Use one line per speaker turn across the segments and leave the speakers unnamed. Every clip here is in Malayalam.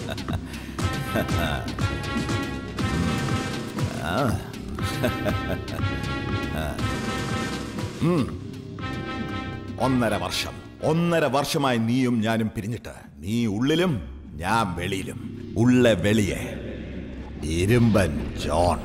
ആ. ഉം. ഒന്നര വർഷം ഒന്നര വർഷമായി നീയും ഞാനും പിരിഞ്ഞിട്ട് നീ ഉള്ളിലും ഞാൻ വെളിയിലും ഉള്ള വെളിയെ ഇരുമ്പൻ ജോൺ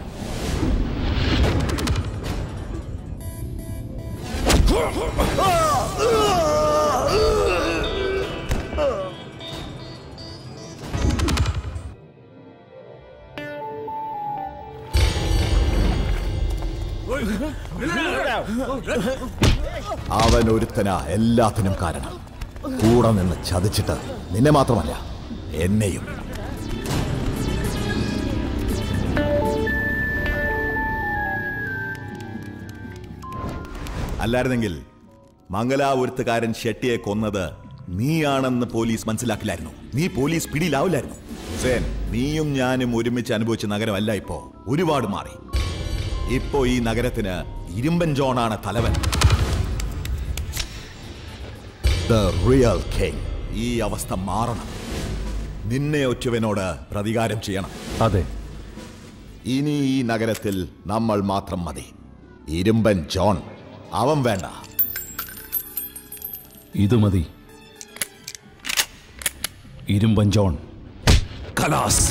അവൻ ഒരുത്തനാ എല്ലാത്തിനും കാരണം കൂടെ നിന്ന് ചതിച്ചിട്ട് നിന്നെ മാത്രമല്ല എന്നെയും അല്ലായിരുന്നെങ്കിൽ മംഗലാപുരത്തുകാരൻ ഷെട്ടിയെ കൊന്നത് നീയാണെന്ന് പോലീസ് മനസ്സിലാക്കില്ലായിരുന്നു നീ പോലീസ് പിടിയിലാവില്ലായിരുന്നു ഹുസേൻ നീയും ഞാനും ഒരുമിച്ച് അനുഭവിച്ച നഗരമല്ല ഇപ്പോ ഒരുപാട് മാറി ഇപ്പോ ഈ നഗരത്തിന് ഇരുമ്പൻ ജോണാണ് തലവൻ ദ റിയൽ കിങ് ഈ അവസ്ഥ മാറണം നിന്നെ ഒറ്റവനോട് പ്രതികാരം ചെയ്യണം
അതെ
ഇനി ഈ നഗരത്തിൽ നമ്മൾ മാത്രം മതി ഇരുമ്പൻ ജോൺ അവൻ വേണ്ട
ഇത് മതി ഇരുമ്പൻ ജോൺ കലാസ്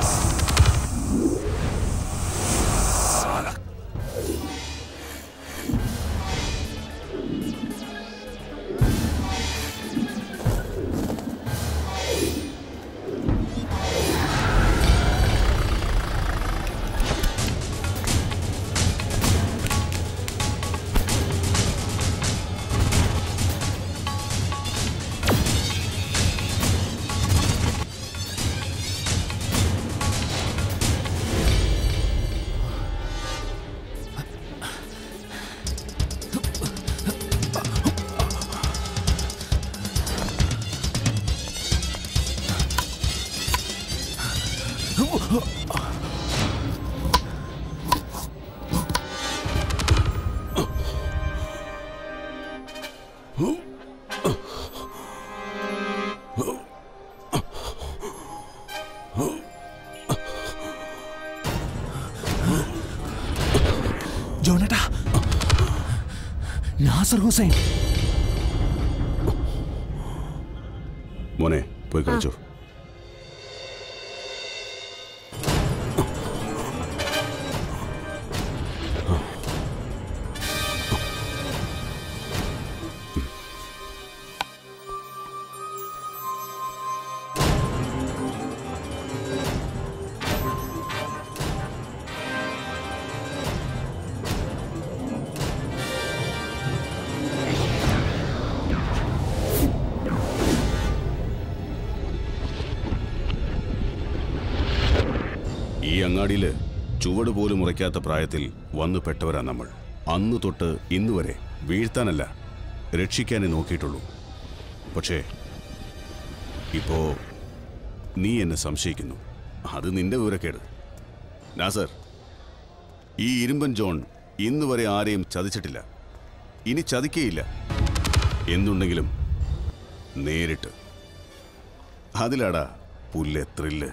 ജോണേട്ടാ നാസർ ഹുസൈൻ
മോനെ പോയി കഴിച്ചോ ഈ അങ്ങാടിയില് ചുവട് പോലും ഉറയ്ക്കാത്ത പ്രായത്തിൽ വന്നു പെട്ടവരാ നമ്മൾ അന്ന് തൊട്ട് ഇന്ന് വരെ വീഴ്ത്താനല്ല രക്ഷിക്കാനേ നോക്കിയിട്ടുള്ളൂ പക്ഷേ ഇപ്പോ നീ എന്നെ സംശയിക്കുന്നു അത് നിന്റെ വിവരക്കേട് നാസർ ഈ ഇരുമ്പൻ ജോൺ ഇന്ന് വരെ ആരെയും ചതിച്ചിട്ടില്ല ഇനി ചതിക്കേയില്ല എന്തുണ്ടെങ്കിലും നേരിട്ട് അതിലാടാ പുല്ലെ ത്രില്ല്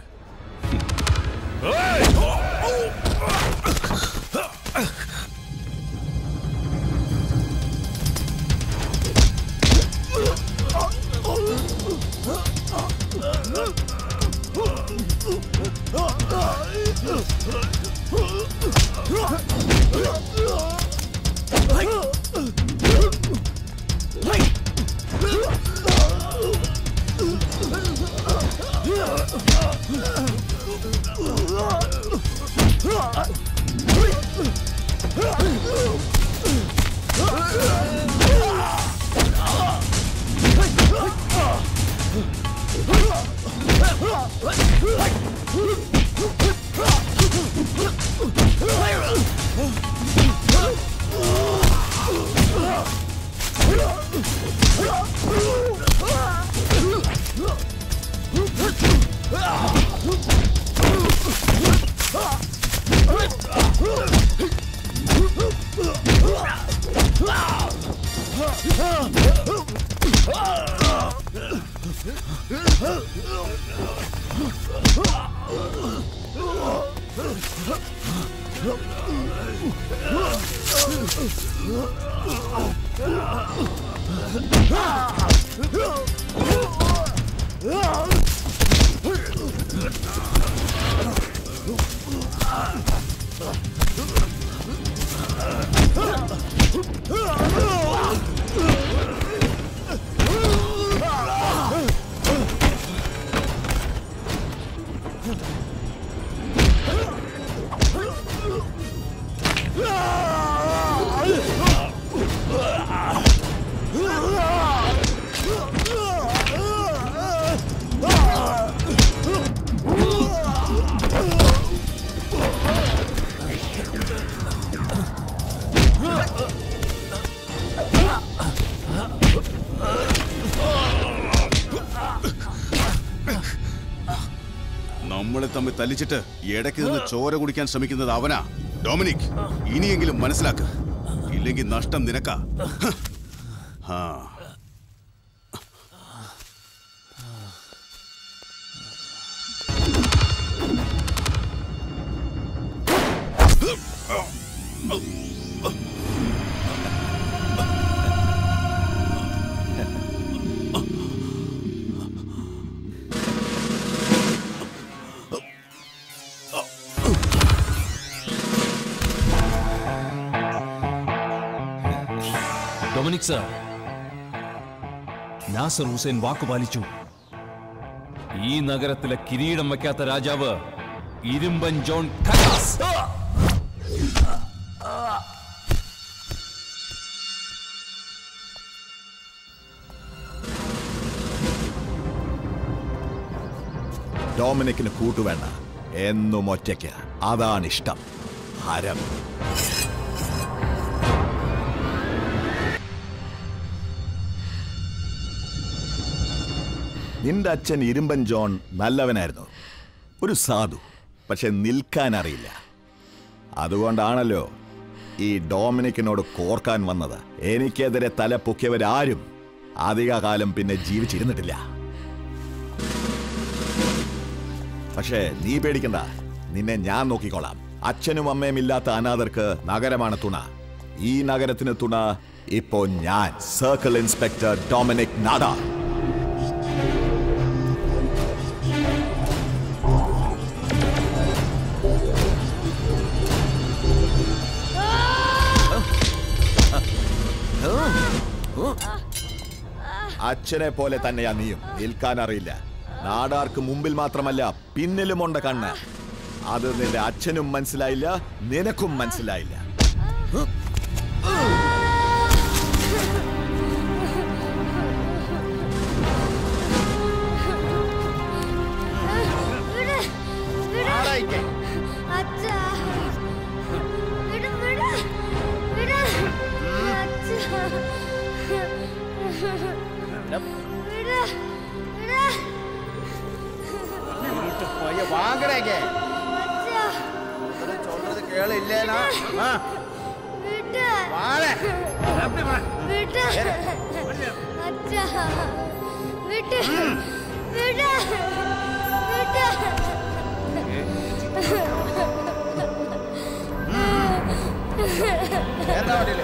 Ah!
നമ്മളെ തമ്മിൽ തല്ലിച്ചിട്ട് ഇടയ്ക്ക് നിന്ന് ചോര കുടിക്കാൻ ശ്രമിക്കുന്നത് അവനാ ഡൊമിനിക് ഇനിയെങ്കിലും മനസ്സിലാക്ക് ഇല്ലെങ്കിൽ നഷ്ടം നിനക്കാ ഹ്. ആ
ഡൊമിനിക് സർ നാസർ ഹുസൈൻ വാക്കുപാലിച്ചു ഈ നഗരത്തിലെ കിരീടം വയ്ക്കാത്ത രാജാവ് ഇരുമ്പൻ ജോൺ ഖലാസ്
ഡോമിനിക്കിന് കൂട്ടുവേണ്ട എന്നും ഒറ്റയ്ക്ക് അതാണ് ഇഷ്ടം ഹരം നിന്റെ അച്ഛൻ ഇരുമ്പൻ ജോൺ നല്ലവനായിരുന്നു ഒരു സാധു പക്ഷെ നിൽക്കാൻ അറിയില്ല അതുകൊണ്ടാണല്ലോ ഈ ഡോമിനിക്കിനോട് കോർക്കാൻ വന്നത് എനിക്കെതിരെ തല പൊക്കിയവരാരും അധിക കാലം പിന്നെ ജീവിച്ചിരുന്നിട്ടില്ല പക്ഷേ നീ പേടിക്കണ്ട നിന്നെ ഞാൻ നോക്കിക്കോളാം അച്ഛനും അമ്മയും ഇല്ലാത്ത അനാഥർക്ക് നഗരമാണ് തുണ ഈ നഗരത്തിന് തുണ ഇപ്പോ ഞാൻ സർക്കിൾ ഇൻസ്പെക്ടർ ഡൊമിനിക് നാഡ അച്ഛനെ പോലെ തന്നെയാ നീയും നിൽക്കാൻ അറിയില്ല നാടാർക്ക് മുമ്പിൽ മാത്രമല്ല പിന്നിലുമുണ്ട് കണ്ണ് അത് നിന്റെ അച്ഛനും മനസ്സിലായില്ല നിനക്കും മനസ്സിലായില്ല
അച്ഛാ വിട് വിട് വിട് അച്ഛാ വിട് വിട്
போய் வாங்குறேங்க
അച്ഛാ
சொல்றது கேளு இல்லேனா ஆ,
വിട്
வாழ
വിട് അച്ഛാ വിട് വിട് വിട്
ஏறா வண்டியில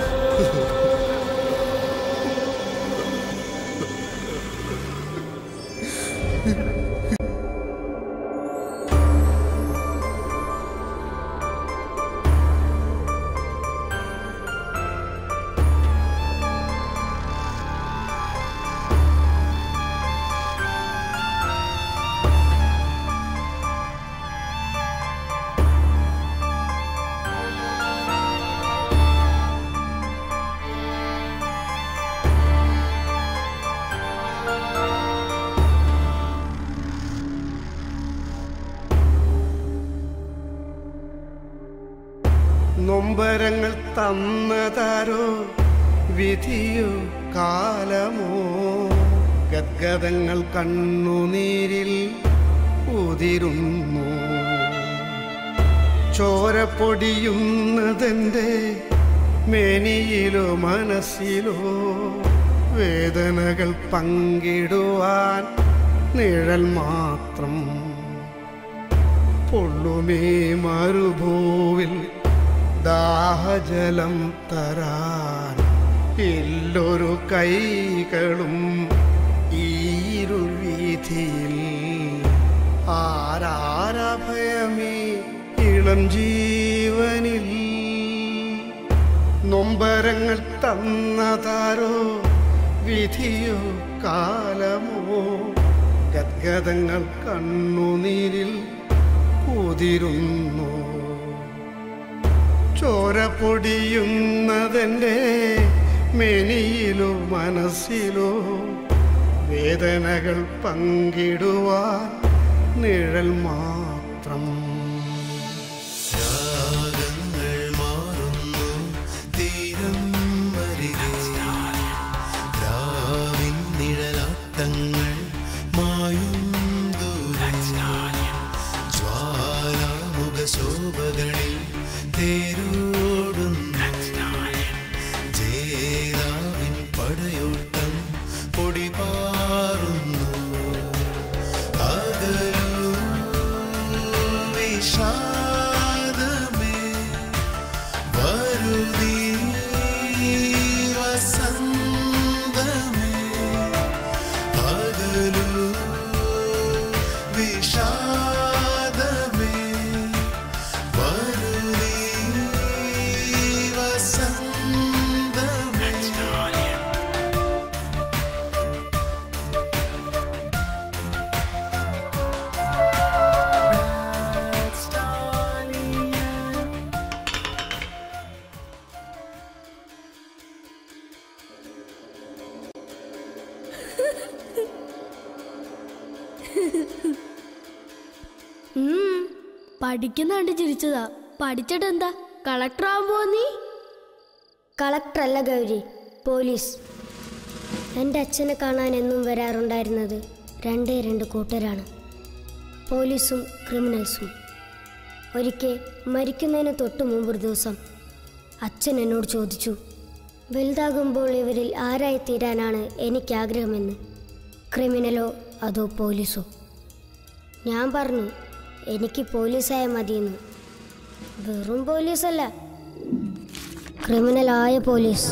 നൊമ്പരങ്ങൾ തന്നതാരോ വിധിയോ കാലമോ ഗദ്ഗതങ്ങൾ കണ്ണുനീരിൽ ഉതിരുന്നു ചോര പൊടിയുന്നതെൻ്റെ മേനിയിലോ മനസ്സിലോ വേദനകൾ പങ്കിടുവാൻ നിഴൽ മാത്രം പൊള്ളുമേ മരുഭൂവിൽ ദാഹജലം തരാൻ ഇല്ലൊരു കൈകളും ഈരുൾ വീഥിയിൽ ആരാരഭയമേ ഇളം ജീവനിൽ നൊമ്പരങ്ങൾ തന്നതാരോ വിധിയോ കാലമോ ഗദ്ഗതങ്ങൾ കണ്ണുനീരിൽ കുതിരുന്നു ചോര പൊടിയുന്നതെൻ്റെ മെനിയിലോ മനസ്സിലോ വേദനകൾ പങ്കിടുവാൻ നിഴൽ മാത്രം
രാഗങ്ങൾ മാറുന്നു തീരം വരികെ രാവിൻ നിഴലാട്ടങ്ങൾ മായും ദൂരം ജ്വാലാമുഖ ശോഭകളിൽ തേരോടുന്നു ജേതാവിൻ പടയോട്ടം പൊടിപാറുന്നു അകലൂ വിഷാദമേ വരുതീ വസന്തമേ അകലൂ വിഷാദമേ വരുതീ വസന്തമേ
ഉം, പഠിക്കുന്നാണ്ട് ചിരിച്ചതാ പഠിച്ചിട്ട് എന്താ കളക്ടർ ആവുമ്പോ നീ
കളക്ടറല്ല ഗൗരി പോലീസ് എൻ്റെ അച്ഛനെ കാണാൻ എന്നും വരാറുണ്ടായിരുന്നത് രണ്ടേ രണ്ട് കൂട്ടരാണ് പോലീസും ക്രിമിനൽസും ഒരിക്കൽ മരിക്കുന്നതിന് തൊട്ട് മുമ്പൊരു ദിവസം അച്ഛൻ എന്നോട് ചോദിച്ചു വലുതാകുമ്പോൾ ഇവരിൽ ആരായി തീരാനാണ് എനിക്ക് ആഗ്രഹമെന്ന് ക്രിമിനലോ അതോ പോലീസോ ഞാൻ പറഞ്ഞു എനിക്ക് പോലീസായ മതിയെന്ന് വെറും പോലീസല്ല ക്രിമിനലായ police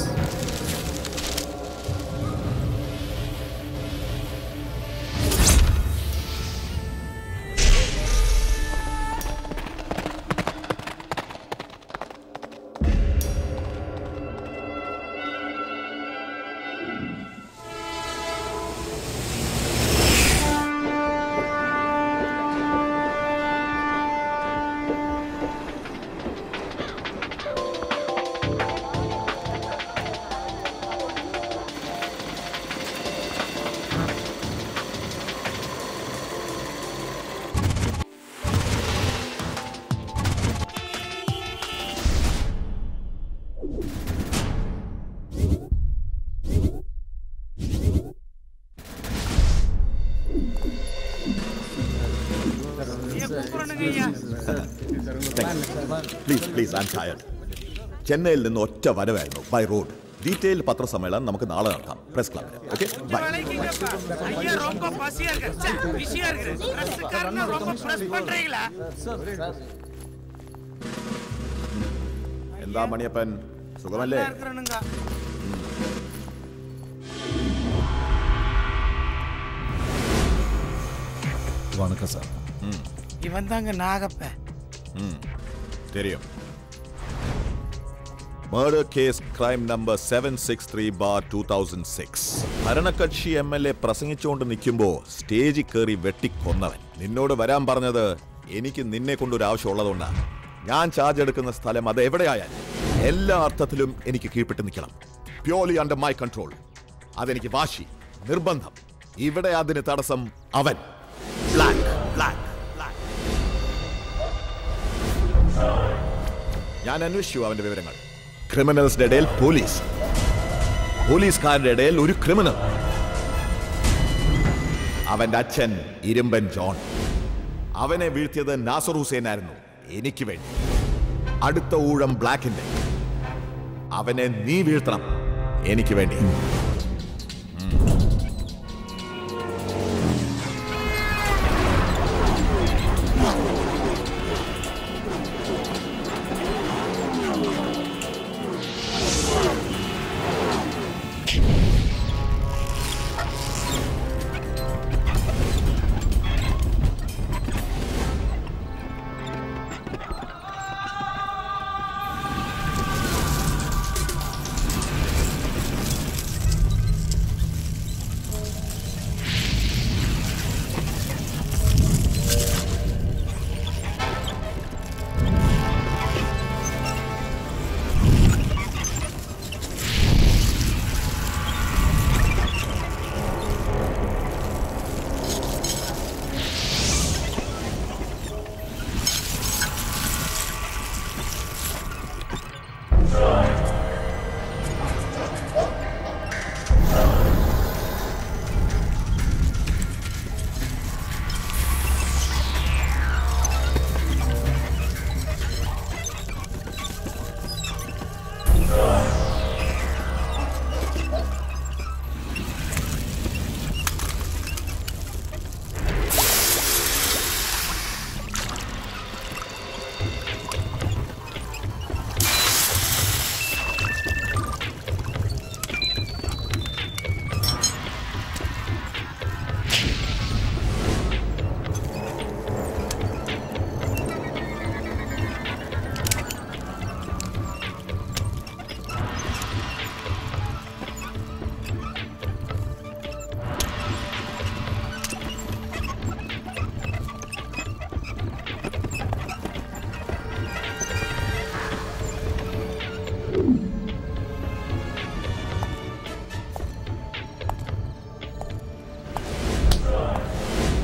please please I tired ചെന്നൈയിൽ നിന്ന് ഒറ്റ വരവായിരുന്നു ബൈ റോഡ് ഡീറ്റെയിൽ പത്രസമ്മേളനം നമുക്ക് നാളെ നടത്താം പ്രസ് ക്ലബിൽ ഓക്കെ ബൈ
ஐயா ரொம்ப பசியா இருக்கு ச்சே, பிஸியா இருக்கு பிரஸ்காரனா ரொம்ப பிரஸ் பண்றீங்களா
എന്താ മണിയപ്പൻ സുഖമല്ലേ
இருக்கிறனுங்க
வணக்கம் சார்
இவன் தாங்க நாகப்ப
தெரியும் murder case crime number seven six three bar two thousand six ഭരണകക്ഷി എം എൽ എ പ്രസംഗിച്ചുകൊണ്ട് നിൽക്കുമ്പോ സ്റ്റേജിൽ കയറി വെട്ടിക്കൊന്നവൻ നിന്നോട് വരാൻ പറഞ്ഞത് എനിക്ക് നിന്നെ കൊണ്ടൊരു ആവശ്യമുള്ളതുകൊണ്ടാ ഞാൻ ചാർജ് എടുക്കുന്ന സ്ഥലം അത് എവിടെയായാലും എല്ലാ അർത്ഥത്തിലും എനിക്ക് കീഴ്പ്പെട്ട് നിൽക്കണം പ്യോർലി അണ്ടർ മൈ കൺട്രോൾ അതെനിക്ക് വാശി നിർബന്ധം ഇവിടെ അതിന് തടസ്സം അവൻ ബ്ലാക്ക് ബ്ലാക്ക് ഞാൻ അന്വേഷിച്ചു അവന്റെ വിവരങ്ങൾ ക്രിമിനൽസിന്റെ ഇടയിൽ പോലീസ് പോലീസുകാരുടെ ഇടയിൽ ഒരു ക്രിമിനൽ അവന്റെ അച്ഛൻ ഇരുമ്പൻ ജോൺ അവനെ വീഴ്ത്തിയത് നാസർ ഹുസൈൻ ആയിരുന്നു എനിക്ക് വേണ്ടി അടുത്ത ഊഴം ബ്ലാക്കിന്റെ അവനെ നീ വീഴ്ത്തണം എനിക്ക് വേണ്ടി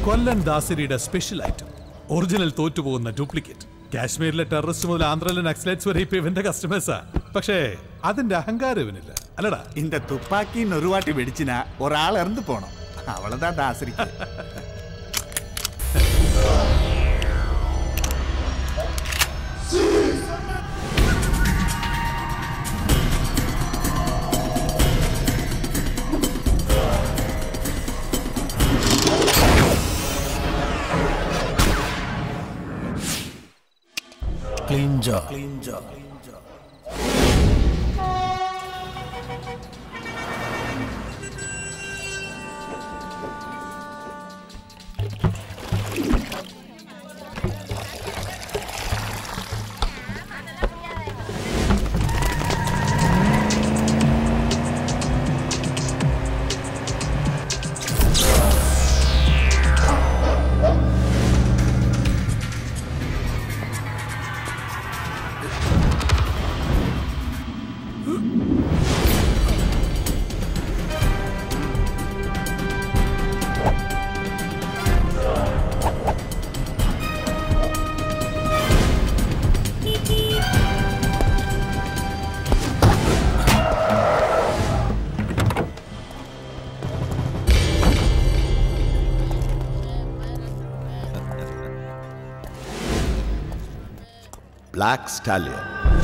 കൊല്ലൻ ദാസരിയുടെ സ്പെഷ്യൽ ഐറ്റം ഒറിജിനൽ തോറ്റുപോകുന്ന ഡ്യൂപ്ലിക്കേറ്റ് കാശ്മീരിലെ ടെററിസ്റ്റ് മുതൽ ആന്ധ്രയിലെ നക്സലൈറ്റ്സ് വരെ ഇപ്പൊ ഇവന്റെ കസ്റ്റമേഴ്സാ പക്ഷേ അതിന്റെ അഹങ്കാരം ഇവനില്ല അല്ലടാ
இந்த துப்பாக்கின்னு ஒரு வாட்டி வெடிச்சினா ஒரு ஆள் இறந்து போனோம் அவ்வளவுதான் தாசரிக்கு
ക്ലീൻ ജോ
ബ്ലാക്ക് സ്റ്റാലിയൻ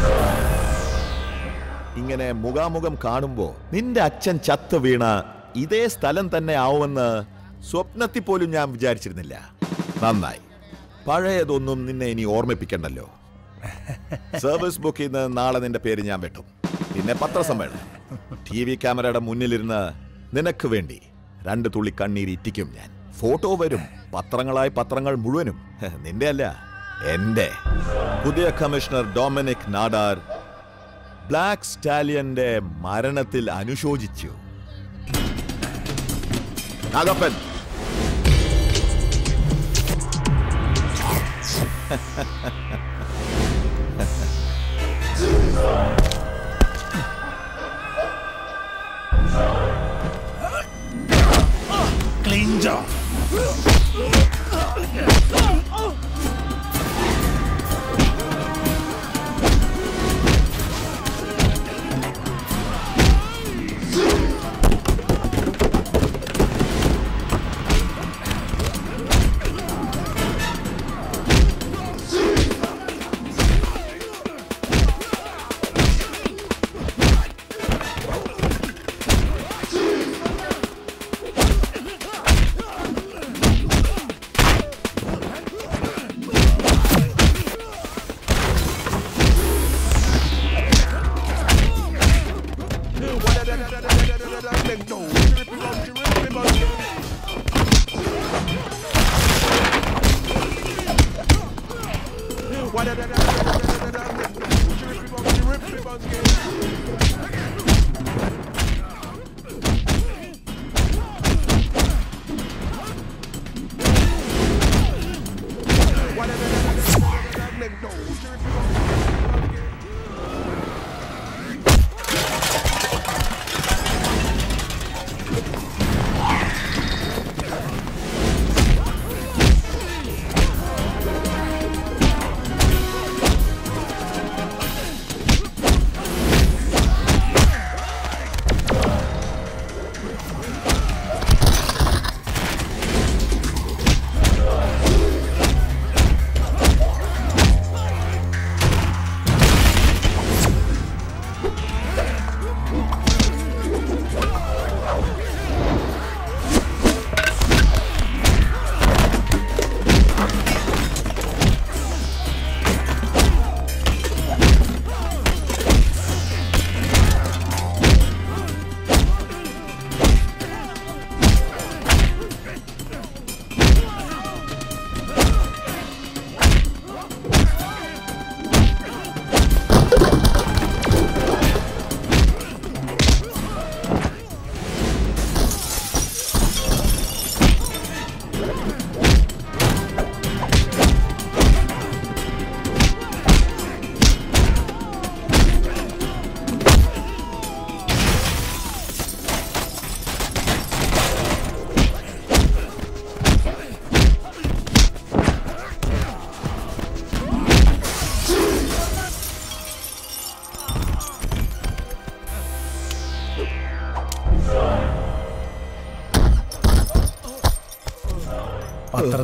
ഇങ്ങനെ മുഖാമുഖം കാണുമ്പോ നിന്റെ അച്ഛൻ ചത്ത് വീണ ഇതേ സ്ഥലം തന്നെ ആവുമെന്ന് സ്വപ്നത്തിൽ പോലും ഞാൻ വിചാരിച്ചിരുന്നില്ല നന്നായി പഴയതൊന്നും നിന്നെ ഇനി ഓർമ്മിപ്പിക്കണ്ടല്ലോ സർവീസ് ബുക്കിൽ നിന്ന് നാളെ നിന്റെ പേര് ഞാൻ വെട്ടും പിന്നെ പത്രസമ്മേളനം ടി വി ക്യാമറയുടെ മുന്നിലിരുന്ന് നിനക്ക് വേണ്ടി രണ്ട് തുള്ളി കണ്ണീര് ഇറ്റിക്കും ഞാൻ ഫോട്ടോ വരും പത്രങ്ങളായി പത്രങ്ങൾ മുഴുവനും നിന്റെ അല്ല എന്റെ പുതിയ കമ്മീഷണർ ഡൊമിനിക് നാഡാർ ബ്ലാക്ക് സ്റ്റാലിയന്റെ മരണത്തിൽ അനുശോചിച്ചു നാഗപ്പൻ
ക്ലീൻ ജോ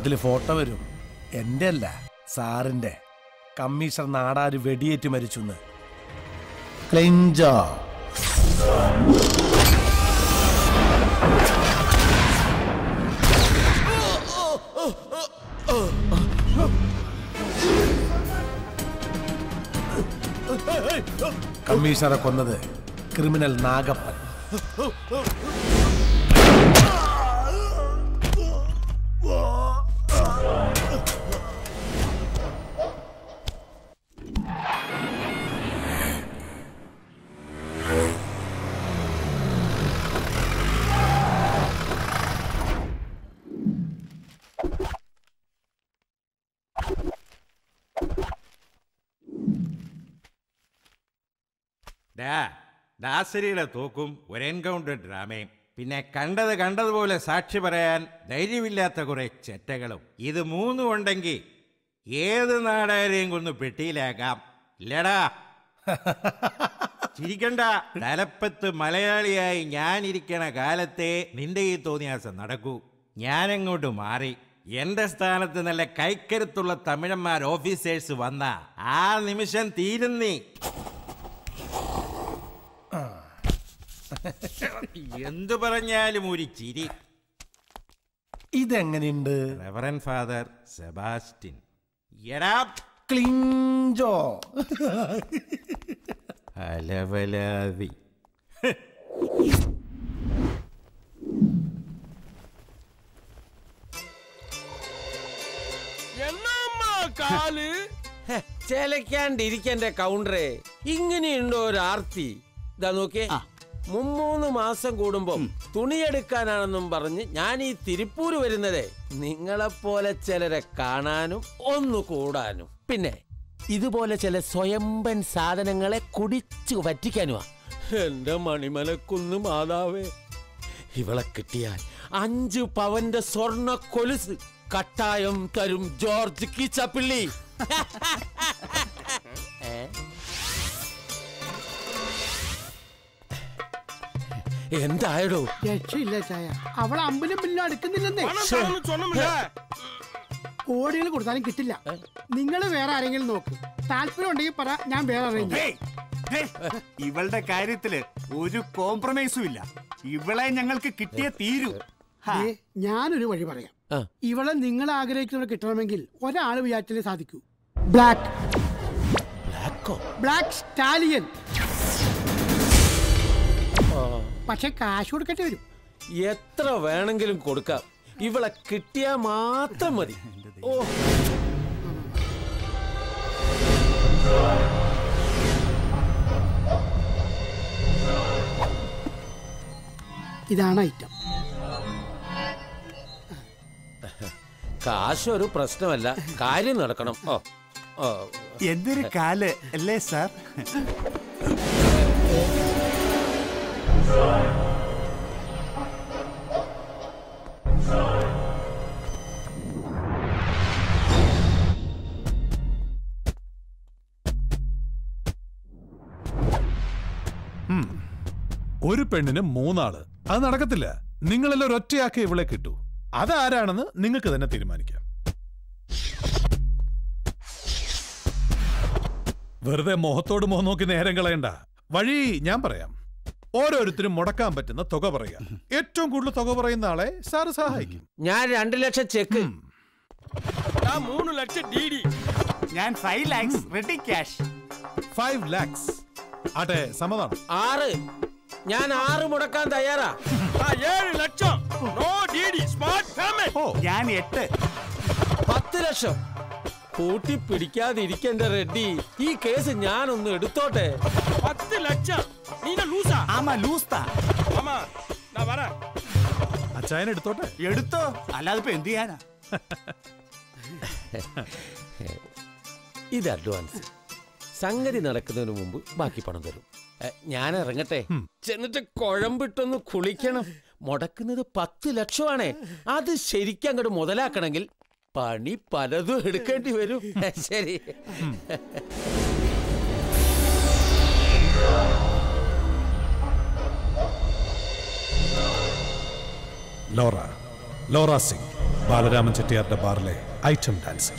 പത്രത്തിൽ ഫോട്ടോ വരും എൻ്റെ അല്ല സാറിൻ്റെ കമ്മീഷണർ നാടാര് വെടിയേറ്റ് മരിച്ചു ക്ലെഞ്ചോ കമ്മീഷണറെ കൊന്നത് ക്രിമിനൽ നാഗപ്പൻ
ഡാ ദാസരിയുടെ തോക്കും ഒരു എൻകൗണ്ടർ ഡ്രാമയും പിന്നെ കണ്ടത് കണ്ടതുപോലെ സാക്ഷി പറയാൻ ധൈര്യമില്ലാത്ത കുറെ ചെറ്റകളും ഇത് മൂന്നും ഉണ്ടെങ്കിൽ ഏത് നാടാരെയും കൊന്ന് പെട്ടിയിലാക്കാം ഇല്ലടാ ചിരിക്കണ്ട തലപ്പത്ത് മലയാളിയായി ഞാൻ ഇരിക്കണ കാലത്തെ നിന്റെ ഈ തോന്നിയാസം നടക്കൂ ഞാനങ്ങോട്ട് മാറി എന്റെ സ്ഥാനത്ത് നല്ല കൈക്കരുത്തുള്ള തമിഴന്മാർ ഓഫീസേഴ്സ് വന്ന ആ നിമിഷം തീരുന്നീ എന്തു പറഞ്ഞാലും ഒരു ചിരി
ഇതെങ്ങനെയുണ്ട്
റെവറൻ ഫാദർ സെബാസ്റ്റിൻ എടാ
ക്ലിഞ്ചോ
അലവലാതി
എന്നമ്മാ കാല് ചിലക്കാണ്ടിരിക്കന്റെ കൗണ്ടറെ ഇങ്ങനെയുണ്ടോ ഒരു ആർത്തി ഇതാ നോക്കിയേ മുമ്മൂന്ന് മാസം കൂടുമ്പം തുണിയെടുക്കാനാണെന്നും പറഞ്ഞ് ഞാൻ ഈ തിരുപ്പൂര് വരുന്നതേ നിങ്ങളെപ്പോലെ ചിലരെ കാണാനും ഒന്ന് കൂടാനും പിന്നെ ഇതുപോലെ ചില സ്വയംബൻ സാധനങ്ങളെ കുടിച്ചു പറ്റിക്കാനുമാ എന്റെ മണിമലക്കുന്ന് മാതാവേ ഇവളെ കിട്ടിയാൽ അഞ്ചു പവന്റെ സ്വർണ്ണ കൊലുസ് കട്ടായം തരും ജോർജ് കീച്ചപ്പിള്ളി ഏ? എന്തായടോ
രക്ഷയില്ല ചായ അവൾ അമ്പലും ബില്ലും അടുക്കുന്നില്ലെന്നേ
പണം തരാന്ന് ചൊന്നമില്ല.
കോടികൾ കൊടുത്താലും കിട്ടില്ല നിങ്ങൾ വേറെ ആരെങ്കിലും നോക്ക് താല്പര്യം ഉണ്ടെങ്കിൽ പറ ഞാൻ വേറെ arrange ചെയ്യാം.
ഹേ, ഇവളുടെ കാര്യത്തില് ഒരു കോംപ്രമൈസും ഇല്ല ഇവളെ ഞങ്ങൾക്ക് കിട്ടിയേ തീരൂ ഹാ.
ദേ, ഞാനൊരു വഴി പറയാം ഇവളെ നിങ്ങൾ ആഗ്രഹിക്കുന്നവർ കിട്ടണമെങ്കിൽ ഒരാൾ വിചാരിച്ചാലേ സാധിക്കൂ ബ്ലാക്ക് ബ്ലാക്ക് സ്റ്റാലിയൻ പക്ഷെ കാശ് കൊടുക്കേണ്ടി വരും
എത്ര വേണമെങ്കിലും കൊടുക്കാം ഇവളെ കിട്ടിയാ മാത്രം മതി ഓ
ഇതാണ് ഐറ്റം
കാശ് ഒരു പ്രശ്നമല്ല കാര്യം നടക്കണം ഓ ഓ
എന്തൊരു കാല് അല്ലേ സാർ
ഉം. ഒരു പെണ്ണിന് മൂന്നാള് അത് നടക്കത്തില്ല നിങ്ങളെല്ലാം ഒരൊറ്റയാക്കി ഇവളെ കിട്ടൂ അതാരാണെന്ന് നിങ്ങൾക്ക് തന്നെ തീരുമാനിക്കാം വെറുതെ മുഖത്തോട് മുഖം നോക്കി നേരം കളയണ്ട വഴി ഞാൻ പറയാം ഓരോരുത്തരും മുടക്കാൻ പറ്റുന്ന തുക പറയാം ഏറ്റവും കൂടുതൽ തുക പറയുന്ന ആളെ സാറ് സഹായിക്കും
ഞാൻ രണ്ട് ലക്ഷം ചെക്ക് ഞാൻ മൂന്ന് ലക്ഷം ഡി ഡി
ഞാൻ five lakhs ready cash
five lakhs ആട്ടെ സമ്മതം
ആറ് ഞാൻ ആറ് മുടക്കാൻ തയ്യാറാ ഏഴ് lakh no D D smart payment
ഞാൻ എട്ട്
പത്ത് ലക്ഷം കൂട്ടി പിടിക്കാതിരിക്കണ്ട റെഡ്ഡി ഈ കേസ് ഞാനൊന്ന് എടുത്തോട്ടെ പത്ത് ലക്ഷം നീ ലൂസാ
ആമാ ലൂസ്താ
ആമാ ഞാൻ വരാ
അച്ചായൻ എടുത്തോട്ടെ
എടുത്തോ അല്ലാതെ ഇപ്പൊ എന്ത് ചെയ്യാനാ
ഇത് അഡ്വാൻസ് സംഗതി നടക്കുന്നതിന് മുമ്പ് ബാക്കി പണം തരും എ, ഞാൻ ഇറങ്ങട്ടെ ചെന്നിട്ട് കുഴമ്പിട്ടൊന്ന് കുളിക്കണം മുടക്കുന്നത് പത്ത് ലക്ഷമാണേ അത് ശരിക്കും അങ്ങോട്ട് മുതലാക്കണമെങ്കിൽ പണി പലതും എടുക്കേണ്ടി വരും ശരി
ലോറ ലോറ സിംഗ് ബാലരാമൻ ചെട്ടിയാരുടെ ബാറിലെ item dancer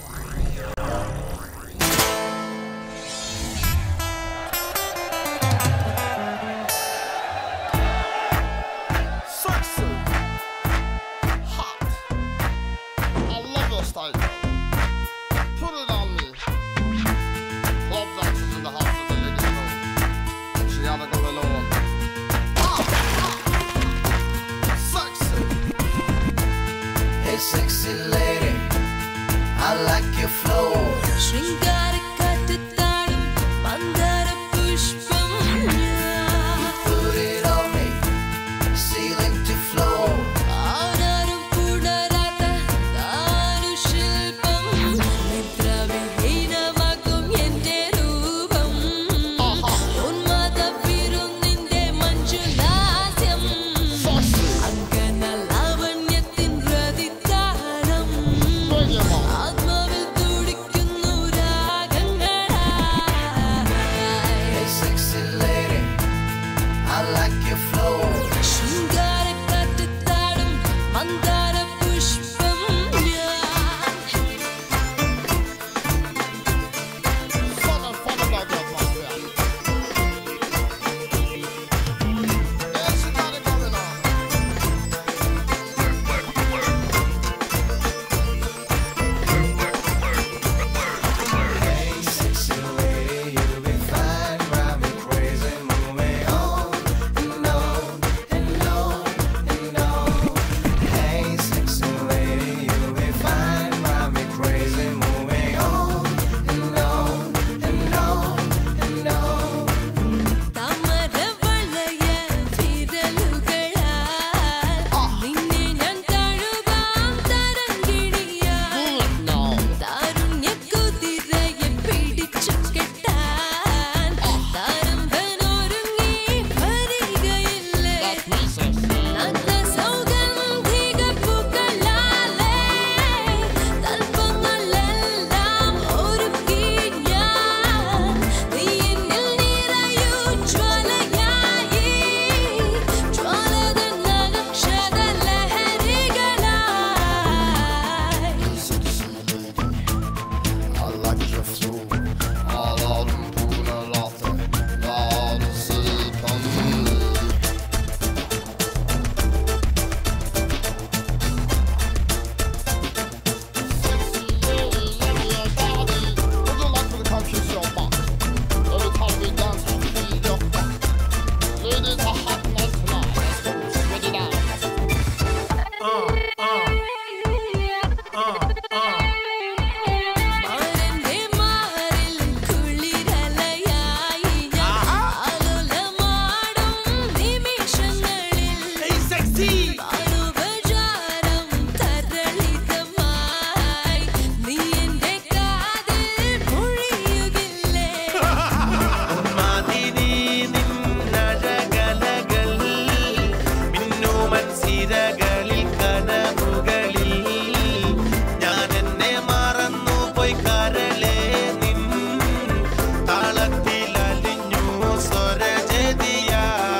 Sexy. Hot. I love your style. Put it on me. Club dancers in the house of the ladies know. She had to go alone. Ah, ah. Sexy.
Hey, sexy lady, I like your flow.
ശൃംഗാരക്കാറ്റത്താടും മന്ദാരപുഷ്പം ഞാൻ.
Put it on me, ceiling to floor.
ആരാരും പുണരാത്ത ദാരുശില്പം. നിദ്രാവിഹീനമാക്കും എന്റെ രൂപം. ഉന്മാദവിരുന്നിന്റെ മഞ്ജുലാസ്യം. അങ്കനലാവണ്യത്തിൻ പ്രതിദാനം. ആത്മാവിൽ തുടിക്കുന്നു
Hey, sexy lady, I like your flow.
ശൃംഗാരക്കാറ്റത്താടും മന്ദാരപുഷ്പം ഞാൻ.
Southern fun like atmosphere. Yeah, she got it going on.
Hey, sexy lady, you'll be fine, drive me crazy, move me on and on and on and on. Hey, sexy lady, you'll be fine, drive me crazy, move me on and on and on and on.
താമരവളയ വിരലുകളാൽ നിന്നെ ഞാൻ തഴുകാം തരംഗിണിയാൽ. താരുണ്യക്കുതിരയെ പിടിച്ചു കെട്ടാൻ താരമ്പനൊരുങ്ങി വരികയില്ലേ. നഗ്നസൗഗന്ധിക പൂക്കളാലേ തൽപ്പങ്ങളെല്ലാം ഒരുക്കി ഞാൻ. നീ എന്നിൽ നിറയൂ ജ്വാലയായി. ജ്വാലതൻ നക്ഷതലഹരികളായി.
I like your flow. All av dem punalater. La det se på mig. Ladies are hot tonight. Let's go. Spread it out.
മാരന്റെ മാറിൽ കുളിരലയായി ഞാൻ ആലോലമാടും നിമിഷങ്ങളിൽ താളുപചാരം തരളിതമായി നീ എന്റെ കാതിൽ മൊഴിയുകില്ലേ
ഉന്മാദിനി നിന്നഴകലകൾ മിന്നുമൻ സിരകളിൽ കനവുകളിൽ ഞാൻ എന്നെ മറന്നു പോയി കരളെ നിൻ താളത്തിൽ അലിഞ്ഞു സ്വരജതിയാ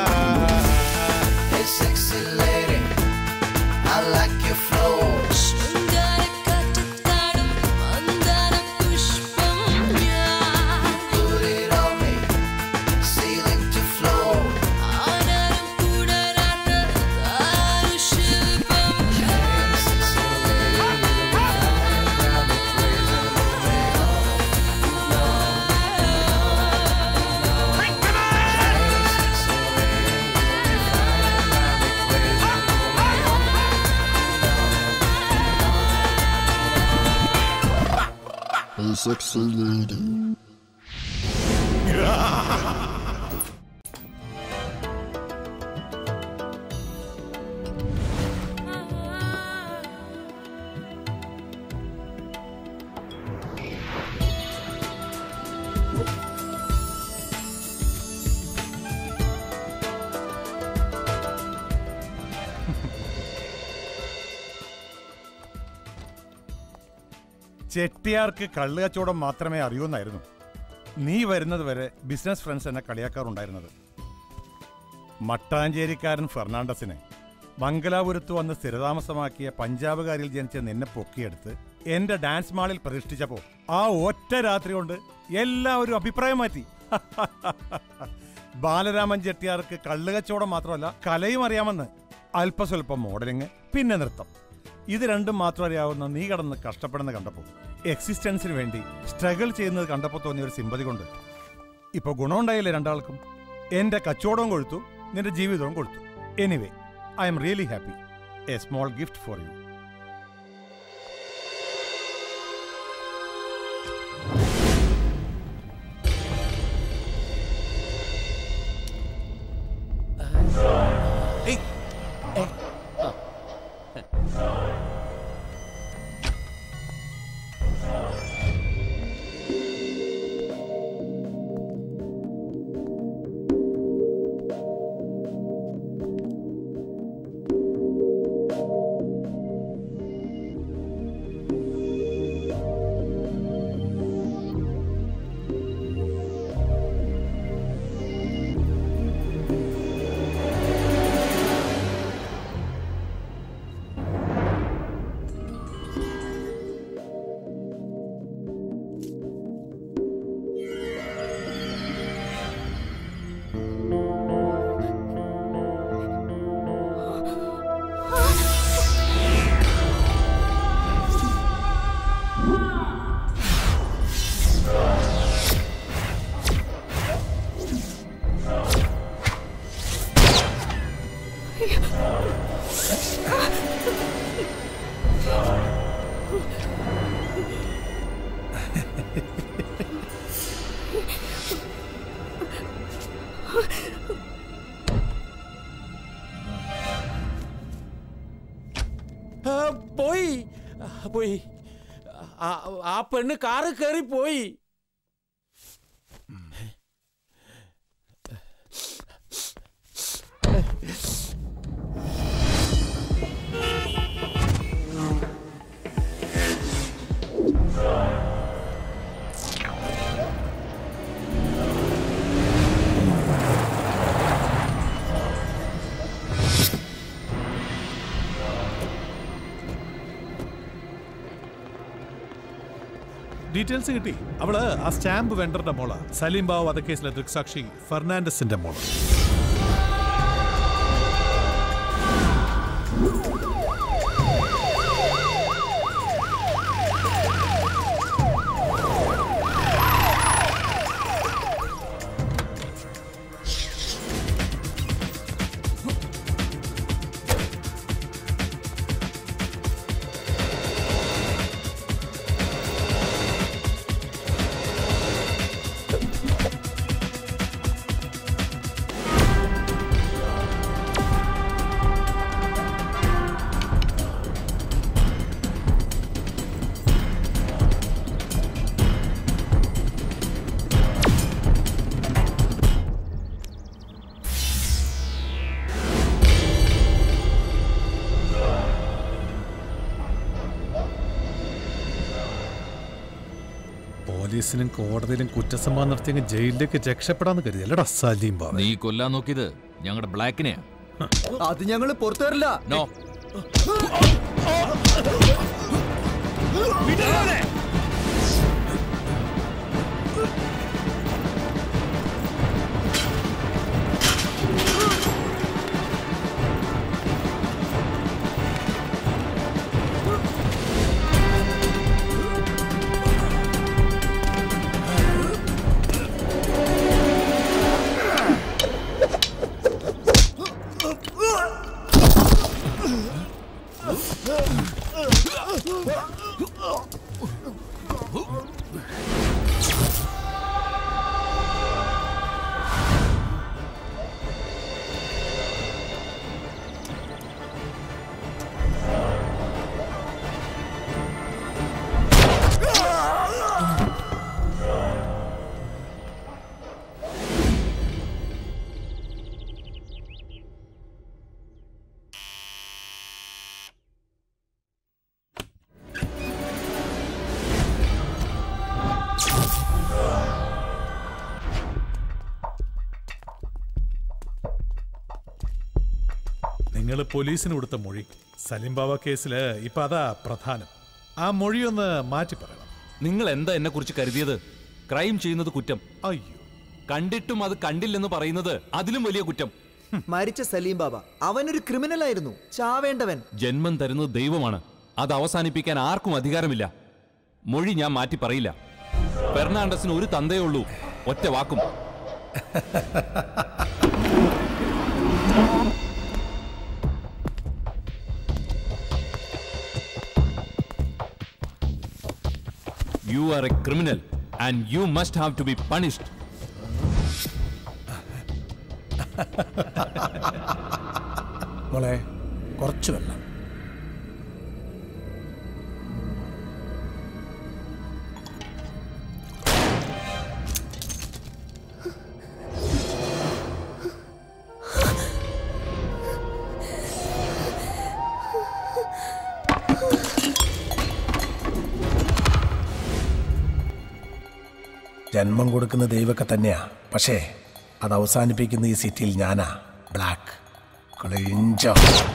Hey, sexy lady, I like your flow.
ശൃംഗാരക്കാറ്റത്താടും മന്ദാരപുഷ്പം ഞാൻ.
Put it on me, ceiling to floor.
ആരാരും പുണരാത്ത ദാരുശില്പം.
Hey, sexy lady.
ചെട്ടിയാർക്ക് കള്ള് കച്ചവടം മാത്രമേ അറിയൂന്നായിരുന്നു നീ വരുന്നത് വരെ ബിസിനസ് ഫ്രണ്ട്സ് എന്നെ കളിയാക്കാറുണ്ടായിരുന്നത് മട്ടാഞ്ചേരിക്കാരൻ ഫെർണാണ്ടസിന് മംഗലാപുരത്ത് വന്ന് സ്ഥിരതാമസമാക്കിയ പഞ്ചാബുകാരിൽ ജനിച്ച നിന്നെ പൊക്കിയെടുത്ത് എന്റെ ഡാൻസ് മാളിൽ പ്രതിഷ്ഠിച്ചപ്പോ ആ ഒറ്റ രാത്രി കൊണ്ട് എല്ലാവരും അഭിപ്രായം മാറ്റി ബാലരാമൻ ചെട്ടിയാർക്ക് കള്ളുകച്ചവടം മാത്രമല്ല കലയും അറിയാമെന്ന് അല്പസ്വല്പം മോഡലിങ് പിന്നെ നൃത്തം ഇത് രണ്ടും മാത്രം അറിയാവുന്ന നീ കടന്ന് കഷ്ടപ്പെടുന്ന കണ്ടപ്പോൾ എക്സിസ്റ്റൻസിന് വേണ്ടി സ്ട്രഗിൾ ചെയ്യുന്നത് കണ്ടപ്പോൾ തോന്നിയ ഒരു സിമ്പതി കൊണ്ട് ഇപ്പൊ ഗുണമുണ്ടായില്ലേ രണ്ടാൾക്കും എന്റെ കച്ചവടവും കൊഴുത്തു നിന്റെ ജീവിതവും കൊഴുത്തു anyway I'm really happy a small gift for you
ആ, പോയി ആ, പോയി ആ, ആ പെണ്ണ് കാറ് കയറി പോയി
ഡീറ്റെയിൽസ് കിട്ടി അവള് ആ സ്റ്റാമ്പ് വെണ്ടറുടെ മോള സലീം ബാവ് വധക്കേസിലെ ദൃക്സാക്ഷി ഫെർണാണ്ടസിന്റെ മോള് പോലീസിനും കോടതിയിലും കുറ്റസമ്മതം നടത്തിയെങ്കിൽ ജയിലിലേക്ക് രക്ഷപ്പെടാന്ന് കരുതി അല്ലടാ സലീം ബാബ
നീ കൊല്ലാൻ നോക്കിയത് ഞങ്ങളുടെ ബ്ലാക്കിനെയാ
അത് ഞങ്ങൾ പുറത്തു വരില്ല
നോ
നിങ്ങൾ പോലീസിന് കൊടുത്ത മൊഴി സലിം ബാബ കേസില് ഇപ്പൊ അതാ പ്രധാനം ആ മൊഴിയൊന്ന് മാറ്റി പറയണം
നിങ്ങൾ എന്താ എന്നെ കുറിച്ച് കരുതിയത് ക്രൈം ചെയ്യുന്നത് കുറ്റം
അയ്യോ
കണ്ടിട്ടും അത് കണ്ടില്ലെന്ന് പറയുന്നത് അതിലും വലിയ കുറ്റം
മരിച്ച സലീം ബാബ അവനൊരു ക്രിമിനൽ ആയിരുന്നു ചാവേണ്ടവൻ
ജന്മം തരുന്നത് ദൈവമാണ് അത് അവസാനിപ്പിക്കാൻ ആർക്കും അധികാരമില്ല മൊഴി ഞാൻ മാറ്റി പറയില്ല ഫെർണാണ്ടസിന് ഒരു തന്തയേ ഉള്ളൂ ഒറ്റ വാക്കും you are a criminal and you must have to be punished
മോളെ കുറച്ച് വെള്ളം ജന്മം കൊടുക്കുന്ന ദൈവമൊക്കെ തന്നെയാ പക്ഷേ അത് അവസാനിപ്പിക്കുന്ന ഈ സിറ്റിയിൽ ഞാനാ ബ്ലാക്ക് ക്ലിഞ്ചോ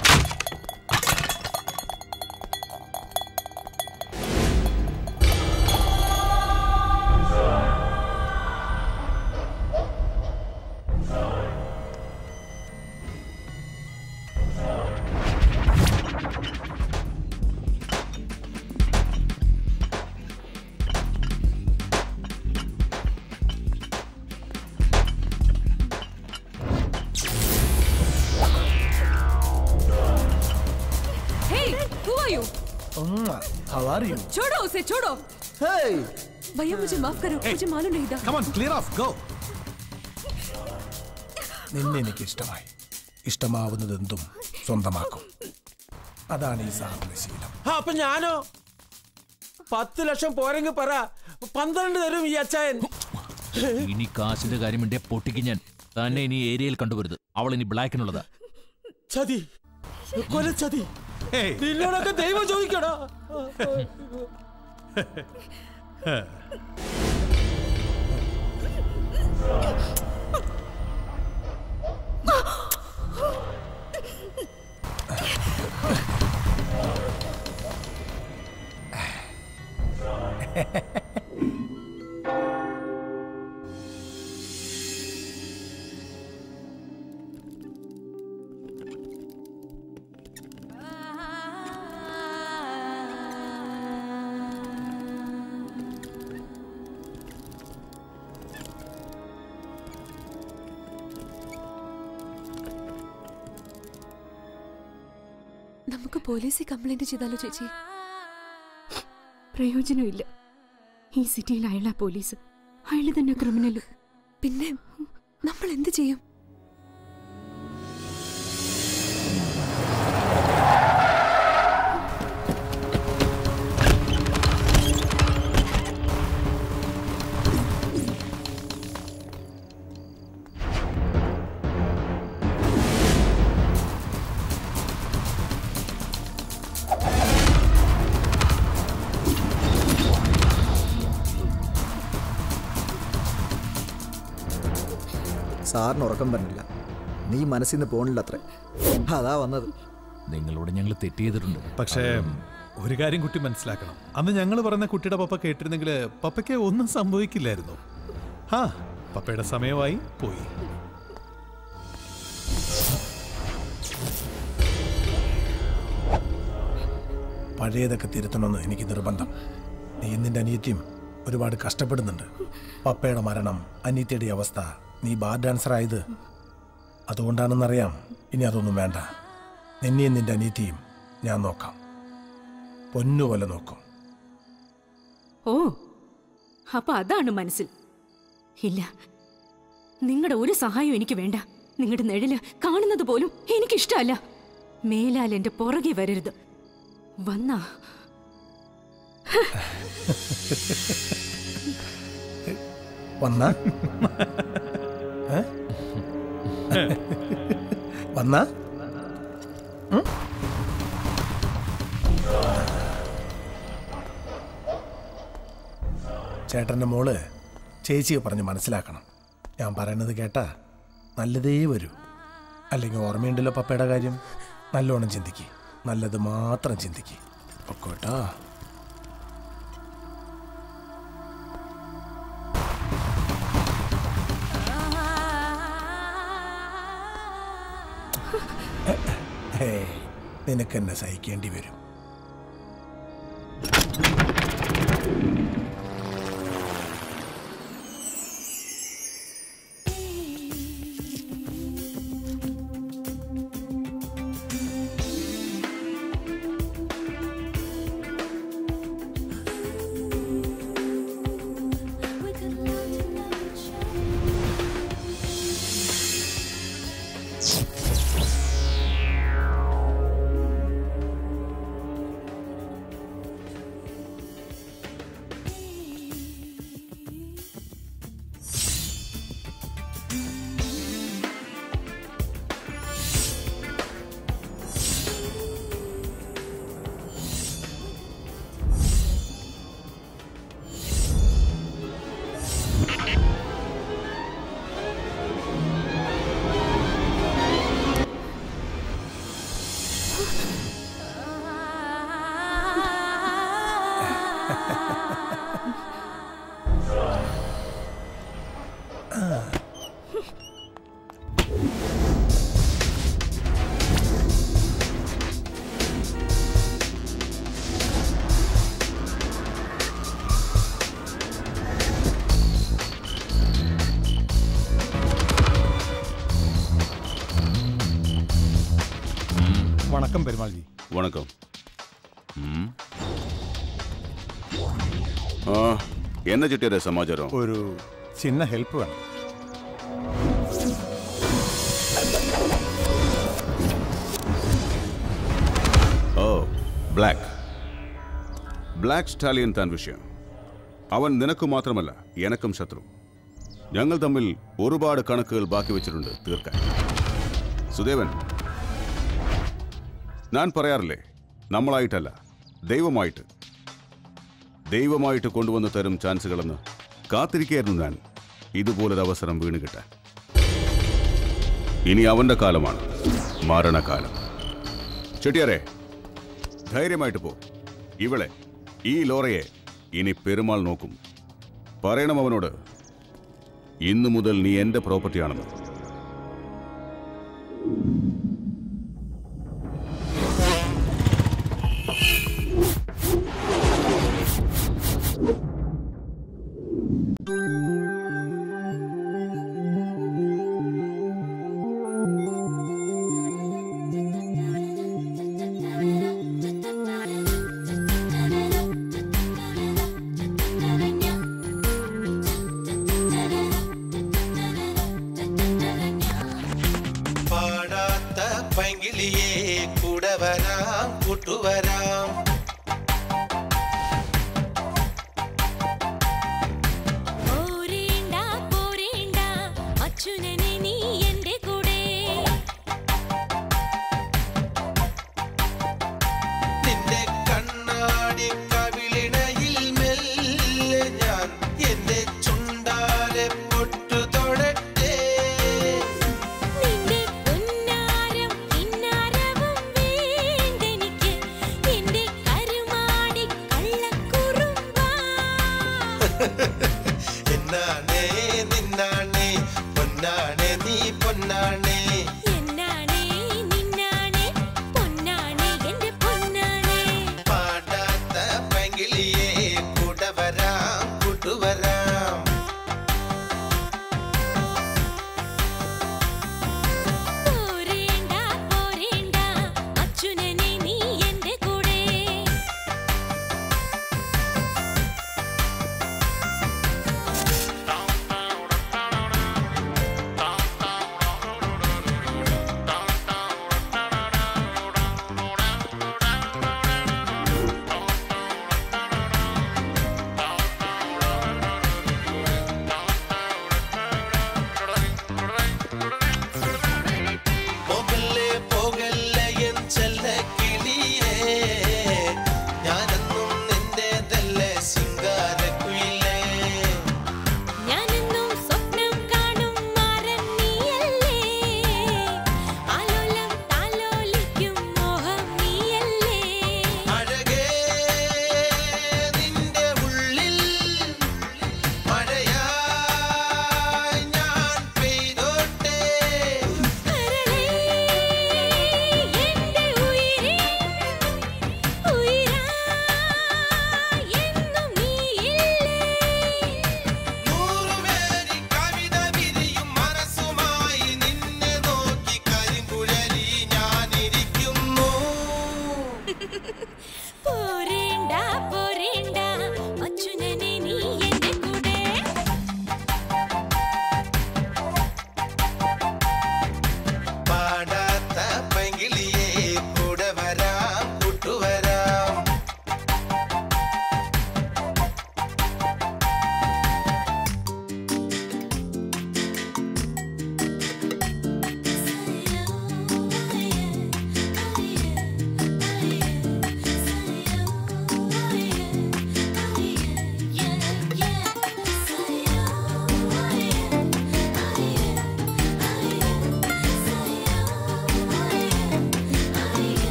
Hey, who are you?
How are you?
छोड़ो उसे छोड़ो
Hey!
भैया मुझे माफ करो मुझे मालूम नहीं था
Come on, clear off, go.
നിന്നെ എനിക്ക് ഇഷ്ടമായി ഇഷ്ടമാവുന്നതെന്തും സ്വന്തമാക്കും അതാണ് ഈ സാറിന്റെ ശീലം
ആ, അപ്പൊ ഞാനോ പത്ത് ലക്ഷം പോരെങ്കിൽ പറ പന്ത്രണ്ട് തരും ഈ അച്ചായൻ
ഇനി കാശിന്റെ കാര്യം വേണ്ടിയ പൊട്ടിക്ക് ഞാൻ തന്നെ ഇനി ഏരിയയിൽ കണ്ടുവരുത് അവൾ ഇനി ബ്ലാക്കിനുള്ളതാ
ചതി കൊല ചതി നിന്നോടൊക്കെ ദൈവം ചോദിക്കടാ
നമുക്ക് പോലീസിൽ കംപ്ലൈന്റ് ചെയ്താലോ ചേച്ചി പ്രയോജനമില്ല ഈ സിറ്റിയിൽ അയാളാ പോലീസ് അയാൾ തന്നെ ക്രിമിനലും പിന്നെ നമ്മൾ എന്ത് ചെയ്യും
സാറിന് ഉറക്കം വരണില്ല നീ മനസ്സിൽ നിന്ന് പോണില്ല അത്രേ അതാ വന്നത്
നിങ്ങളോട് ഞങ്ങൾ തെറ്റ് ചെയ്തിട്ടുണ്ട്
പക്ഷേ ഒരു കാര്യം കുട്ടി മനസ്സിലാക്കണം അന്ന് ഞങ്ങൾ പറയുന്ന കുട്ടിയുടെ പപ്പ കേട്ടിരുന്നെങ്കിൽ പപ്പയ്ക്ക് ഒന്നും സംഭവിക്കില്ലായിരുന്നു ആ പപ്പയുടെ സമയമായി പോയി
പഴയതൊക്കെ തിരുത്തണമെന്ന് എനിക്ക് നിർബന്ധം നീ നിന്റെ അനിയത്തിയും ഒരുപാട് കഷ്ടപ്പെടുന്നുണ്ട് പപ്പയുടെ മരണം അനിയത്തിയുടെ അവസ്ഥ നീ ബാർ ഡാൻസർ ആയത് അതുകൊണ്ടാണെന്നറിയാം ഇനി അതൊന്നും വേണ്ട നിന്നെയും നിന്റെ അനിയത്തിയും ഞാൻ നോക്കാം പൊന്നുപോലെ നോക്കും
ഓ അപ്പൊ അതാണ് മനസ്സിൽ ഇല്ല നിങ്ങളുടെ ഒരു സഹായവും എനിക്ക് വേണ്ട നിങ്ങളുടെ നിഴല് കാണുന്നത് പോലും എനിക്കിഷ്ടമല്ല മേലാൽ എന്റെ പുറകെ വരരുത് വന്നാ
വന്ന വന്ന ചേട്ടൻ്റെ മോള് ചേച്ചിയെ പറഞ്ഞ് മനസ്സിലാക്കണം ഞാൻ പറയുന്നത് കേട്ടാ നല്ലതേ വരൂ അല്ലെങ്കിൽ ഓർമ്മയുണ്ടല്ലോ പപ്പയുടെ കാര്യം നല്ലോണം ചിന്തിക്ക് നല്ലത് മാത്രം ചിന്തിക്ക് ഒക്കോട്ടാ ഹേ നിനക്കെന്നെ സഹിക്കേണ്ടി വരും
வணக்கம் பெருமாள்ஜி
வணக்கம் ம். ആ എന്ന ചിട്ടിയുടെ സമാചാരം
ഒരു ചിന്ന ഹെൽപ്പ് വേണം
ഓ ബ്ലാക്ക് ബ്ലാക്ക് സ്റ്റാലിയൻ താൻ വിഷയം അവൻ നിനക്ക് മാത്രമല്ല എനക്കും ശത്രു ഞങ്ങൾ തമ്മിൽ ഒരുപാട് കണക്കുകൾ ബാക്കി വെച്ചിട്ടുണ്ട് തീർക്കാൻ സുദേവൻ ഞാൻ പറയാറില്ലേ നമ്മളായിട്ടല്ല ദൈവമായിട്ട് ദൈവമായിട്ട് കൊണ്ടുവന്ന് തരും ചാൻസുകളെന്ന് കാത്തിരിക്കുകയായിരുന്നു ഞാൻ ഇതുപോലൊരു അവസരം വീണ് കിട്ടാൻ ഇനി അവന്റെ കാലമാണ് മരണകാലം ചെട്ടിയാരെ ധൈര്യമായിട്ട് പോ ഇവളെ ഈ ലോറയെ ഇനി പെരുമാൾ നോക്കും പറയണം അവനോട് ഇന്നു മുതൽ നീ എന്റെ പ്രോപ്പർട്ടിയാണെന്ന്
പാടാത്ത പൈങ്കിളിയെ കൂടെ വരാം കൂട്ടുവരാം
പോരേണ്ട പോരേണ്ട അച്യുനനെ നീ എന്റെ കൂടെ
നിന്റെ കണ്ണാടി കവിളിണയിൽ മെല്ലെ ഞാൻ എന്റെ ചുണ്ടാലെ പൊട്ടു തൊടട്ടെ
നിന്റെ പുന്നാരം കിന്നാരവും വേണ്ടെനിക്ക് എന്റെ കരുമാടി കള്ളക്കുറുമ്പാ
എന്നാണേ നിന്നാണേ പൊന്നാണേ നീ പൊന്നാണേ
എന്നാണേ നിന്നാണേ പൊന്നാണേ എന്റെ പൊന്നാണേ
പാടാത്ത പൈങ്കിളിയെ കൂടെ വരാം കൂട്ടുവരാം
പോരേണ്ട പോരേണ്ട അച്യുനനെ നീ എന്റെ കൂടെ
Down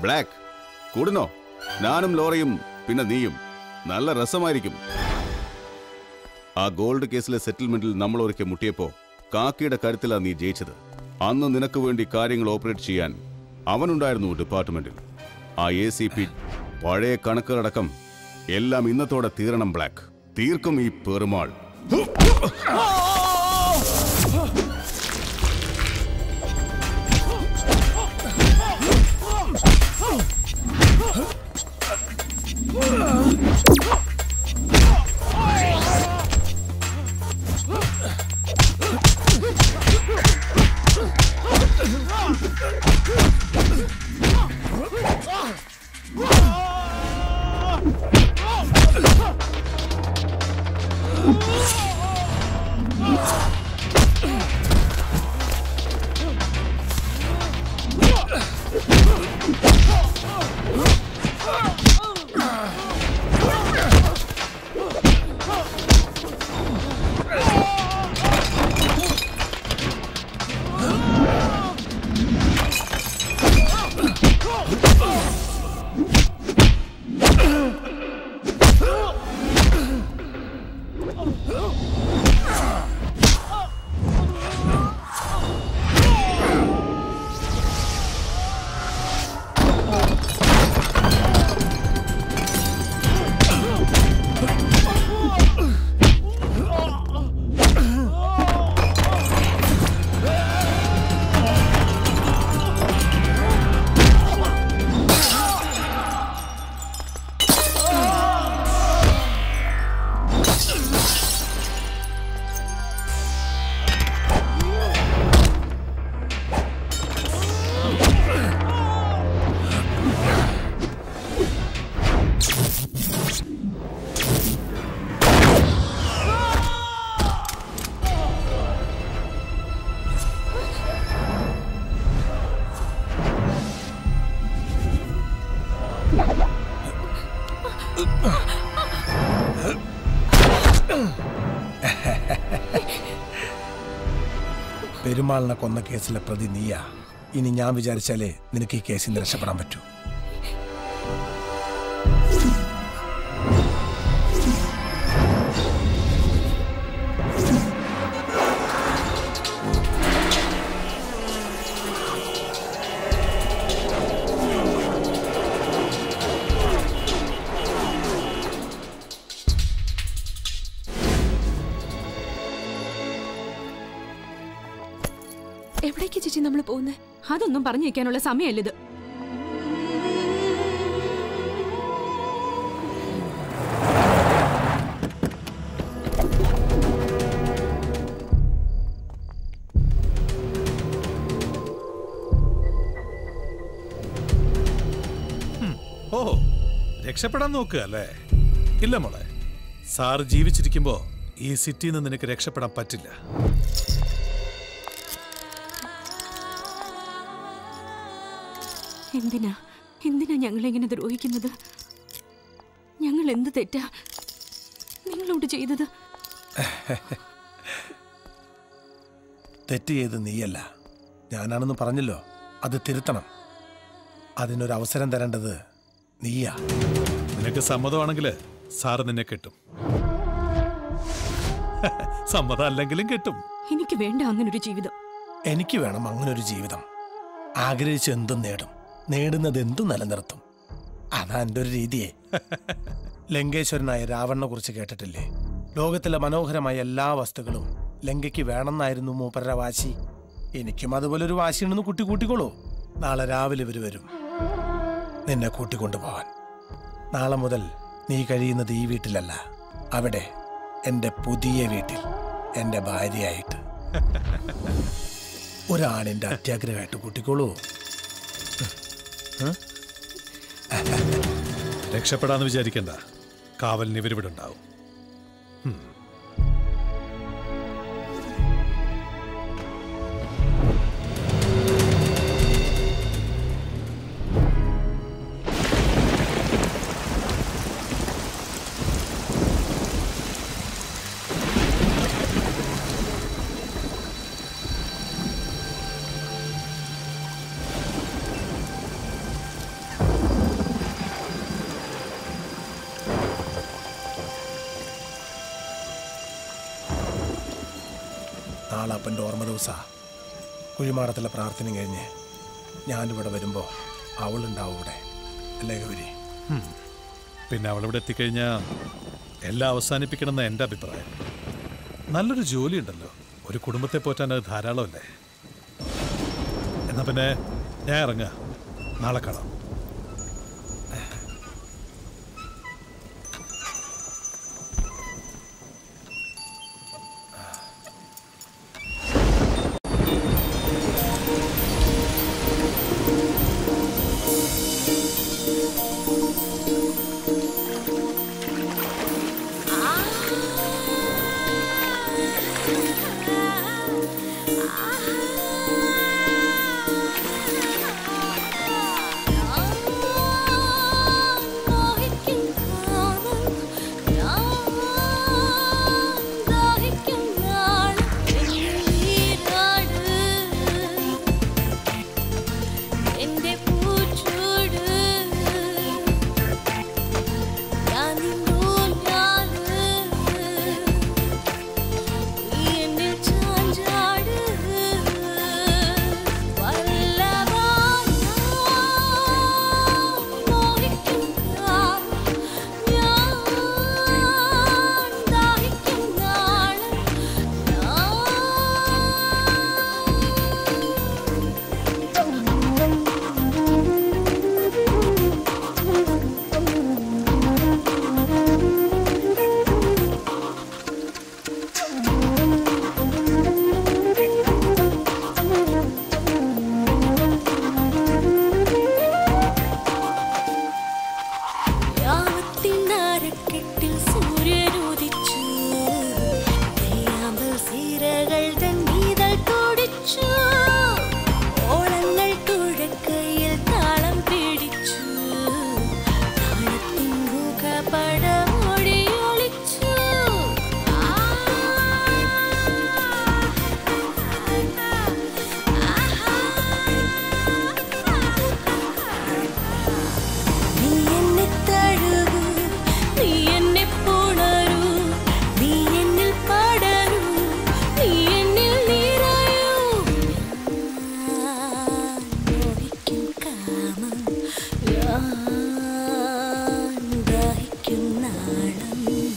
ബ്ലാക്ക് കൂടുന്നോ ഞാനും ലോറയും പിന്നെ നീയും നല്ല രസമായിരിക്കും ആ ഗോൾഡ് കേസിലെ സെറ്റിൽമെന്റിൽ നമ്മൾ ഒരിക്കൽ മുട്ടിയപ്പോ കാക്കിയുടെ കരുത്തിലാ നീ ജയിച്ചത് അന്ന് നിനക്ക് വേണ്ടി കാര്യങ്ങൾ ഓപ്പറേറ്റ് ചെയ്യാൻ അവനുണ്ടായിരുന്നു ഡിപ്പാർട്ട്മെന്റിൽ ആ എ സി പി പഴയ കണക്കുകളടക്കം എല്ലാം ഇന്നത്തോടെ തീരണം ബ്ലാക്ക് തീർക്കും ഈ പെരുമാൾ
പെരുമാളിനെ കൊന്ന കേസിലെ പ്രതി നീയാ ഇനി ഞാൻ വിചാരിച്ചാലേ നിനക്ക് ഈ കേസിൽ നിന്ന് രക്ഷപ്പെടാൻ പറ്റൂ
എവിടേക്ക് ചേച്ചി നമ്മൾ പോകുന്നത് അതൊന്നും പറഞ്ഞു വെക്കാനുള്ള സമയമല്ലിത്
ഓ രക്ഷപ്പെടാൻ നോക്കുക അല്ലേ ഇല്ല മോളെ സാറ് ജീവിച്ചിരിക്കുമ്പോ ഈ സിറ്റിയിൽ നിന്ന് നിനക്ക് രക്ഷപ്പെടാൻ പറ്റില്ല
എന്തിനാ എന്തിനാ ഞങ്ങളിങ്ങനെ ദ്രോഹിക്കുന്നത് ഞങ്ങൾ എന്ത് തെറ്റാ നിങ്ങളോട് ചെയ്തത്
തെറ്റ് ചെയ്ത് നീയല്ല ഞാനാണെന്ന് പറഞ്ഞല്ലോ അത് തിരുത്തണം അതിനൊരു അവസരം തരേണ്ടത് നീയാ
നിനക്ക് സമ്മതമാണെങ്കിൽ സാറ് നിന്നെ കിട്ടും സമ്മതം അല്ലെങ്കിലും കിട്ടും
എനിക്ക് വേണ്ട അങ്ങനൊരു ജീവിതം
എനിക്ക് വേണം അങ്ങനൊരു ജീവിതം ആഗ്രഹിച്ച് എന്തും നേടും നേടുന്നത് എന്തും നിലനിർത്തും അതാ എൻ്റെ ഒരു രീതിയെ ലങ്കേശ്വരനായ രാവണനെ കുറിച്ച് കേട്ടിട്ടില്ലേ ലോകത്തിലെ മനോഹരമായ എല്ലാ വസ്തുക്കളും ലങ്കയ്ക്ക് വേണമെന്നായിരുന്നു മൂപ്പരുടെ വാശി എനിക്കും അതുപോലെ ഒരു വാശിയുണ്ടെന്ന് കുട്ടി കൂട്ടിക്കോളൂ നാളെ രാവിലെ ഇവർ വരും നിന്നെ കൂട്ടിക്കൊണ്ടുപോവാൻ നാളെ മുതൽ നീ കഴിയുന്നത് ഈ വീട്ടിലല്ല അവിടെ എൻ്റെ പുതിയ വീട്ടിൽ എൻ്റെ ഭാര്യയായിട്ട് ഒരാണിൻ്റെ അത്യാഗ്രഹമായിട്ട് കൂട്ടിക്കോളൂ
രക്ഷപ്പെടാന്ന് വിചാരിക്കണ്ട കാവലിന് ഇവരിവിടെ ഉണ്ടാവും
നാളെ അപ്പൻ്റെ ഓർമ്മ ദിവസാ കുഴിമാടത്തിലെ പ്രാർത്ഥന കഴിഞ്ഞ് ഞാനിവിടെ വരുമ്പോൾ അവളുണ്ടാവും ഇവിടെ അല്ലേ ഗൗരി
ഉം. പിന്നെ അവളിവിടെ എത്തിക്കഴിഞ്ഞാൽ എല്ലാം അവസാനിപ്പിക്കണമെന്ന എൻ്റെ അഭിപ്രായം നല്ലൊരു ജോലി ഉണ്ടല്ലോ ഒരു കുടുംബത്തെ പോറ്റാൻ അത് ധാരാളമല്ലേ എന്നാ പിന്നെ ഞാൻ ഇറങ്ങുക നാളെ കാണാം
എന്റെ പൂച്ചൂട് ഞാൻ നിന്നോഞ്ഞാല് നീ എന്നെ ചാഞ്ചാട് വല്ലഭാ മോഹിക്കും ഞാൻ ദാഹിക്കും നാളെ യാമത്തിനരക്കെട്ടിൽ സൂര്യനുദിച്ചു നെയ്യാമ്പൽ സീരകൾ തൻ നീതൽ തുടിച്ചു ഓളങ്ങൾ തുഴക്കയിൽ താളം പിടിച്ചു താളത്തിൻ മുഖപടം ഒളിച്ചു നീ എന്നെ തഴുകൂ നീ എന്നെ പുണരൂ നീ എന്നിൽ പടരൂ നീ എന്നിൽ നിറയൂ ഞാൻ മോഹിക്കും കാമം ഞാൻ ദാഹിക്കും നാളം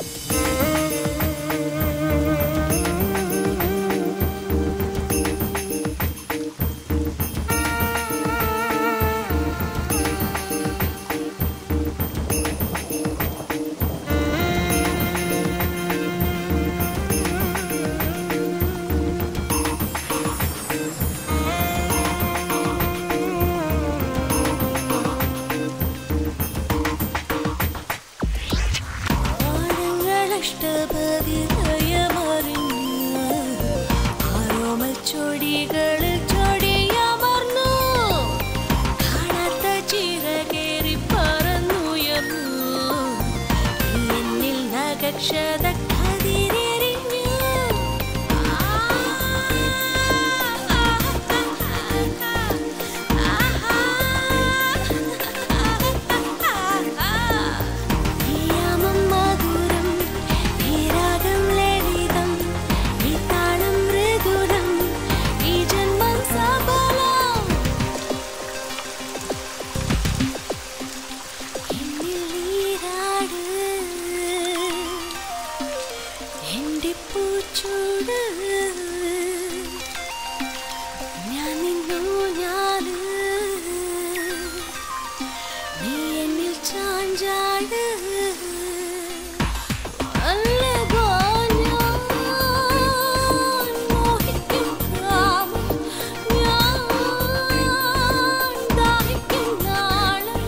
ആഴങ്ങളഷ്ടപതി ലയമറിഞ്ഞു ആരോമൽ ചൊടികളിൽ ചൊടിയമർന്നു കാണാത്ത ചിറകേറി പറന്നുയർന്നു നീ എന്നിൽ നഗക്ഷത കതിരെറിഞ്ഞു യാമം മധുരം ഈ രാഗം ലളിതം ഈ താളം മൃദുലം ഈ ജന്മം സഫലം എന്നിൽ നീരാട് എന്റെ പൂച്ചൂട് ഞാൻ നിന്നു ഞാല് നീ എന്നിൽ ചാഞ്ചാട് വല്ലഭോ ഞാൻ മോഹിക്കും കാമം ഞാൻ ദാഹിക്കും നാളം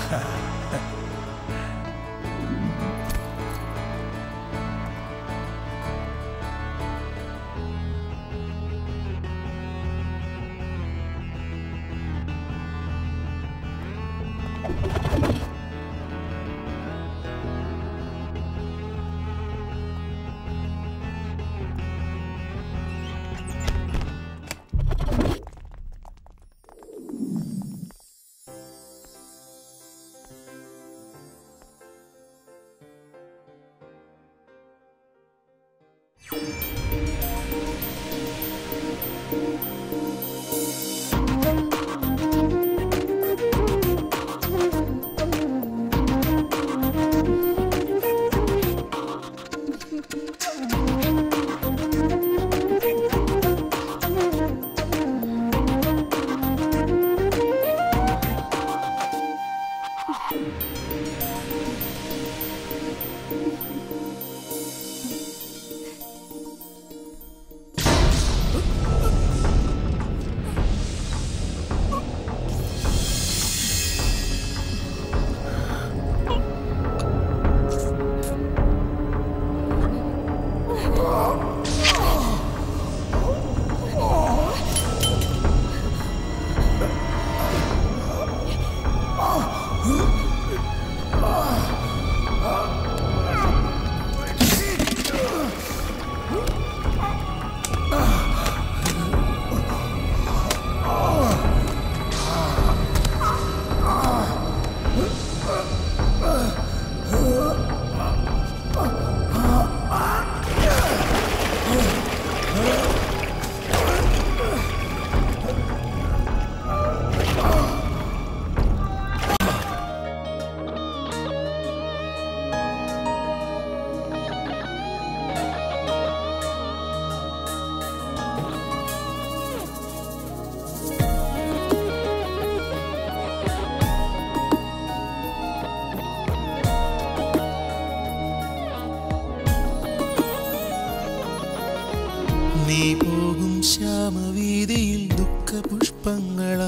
നീ പോകും ശ്യാമവീതിയിൽ ദുഃഖപുഷ്പങ്ങളാ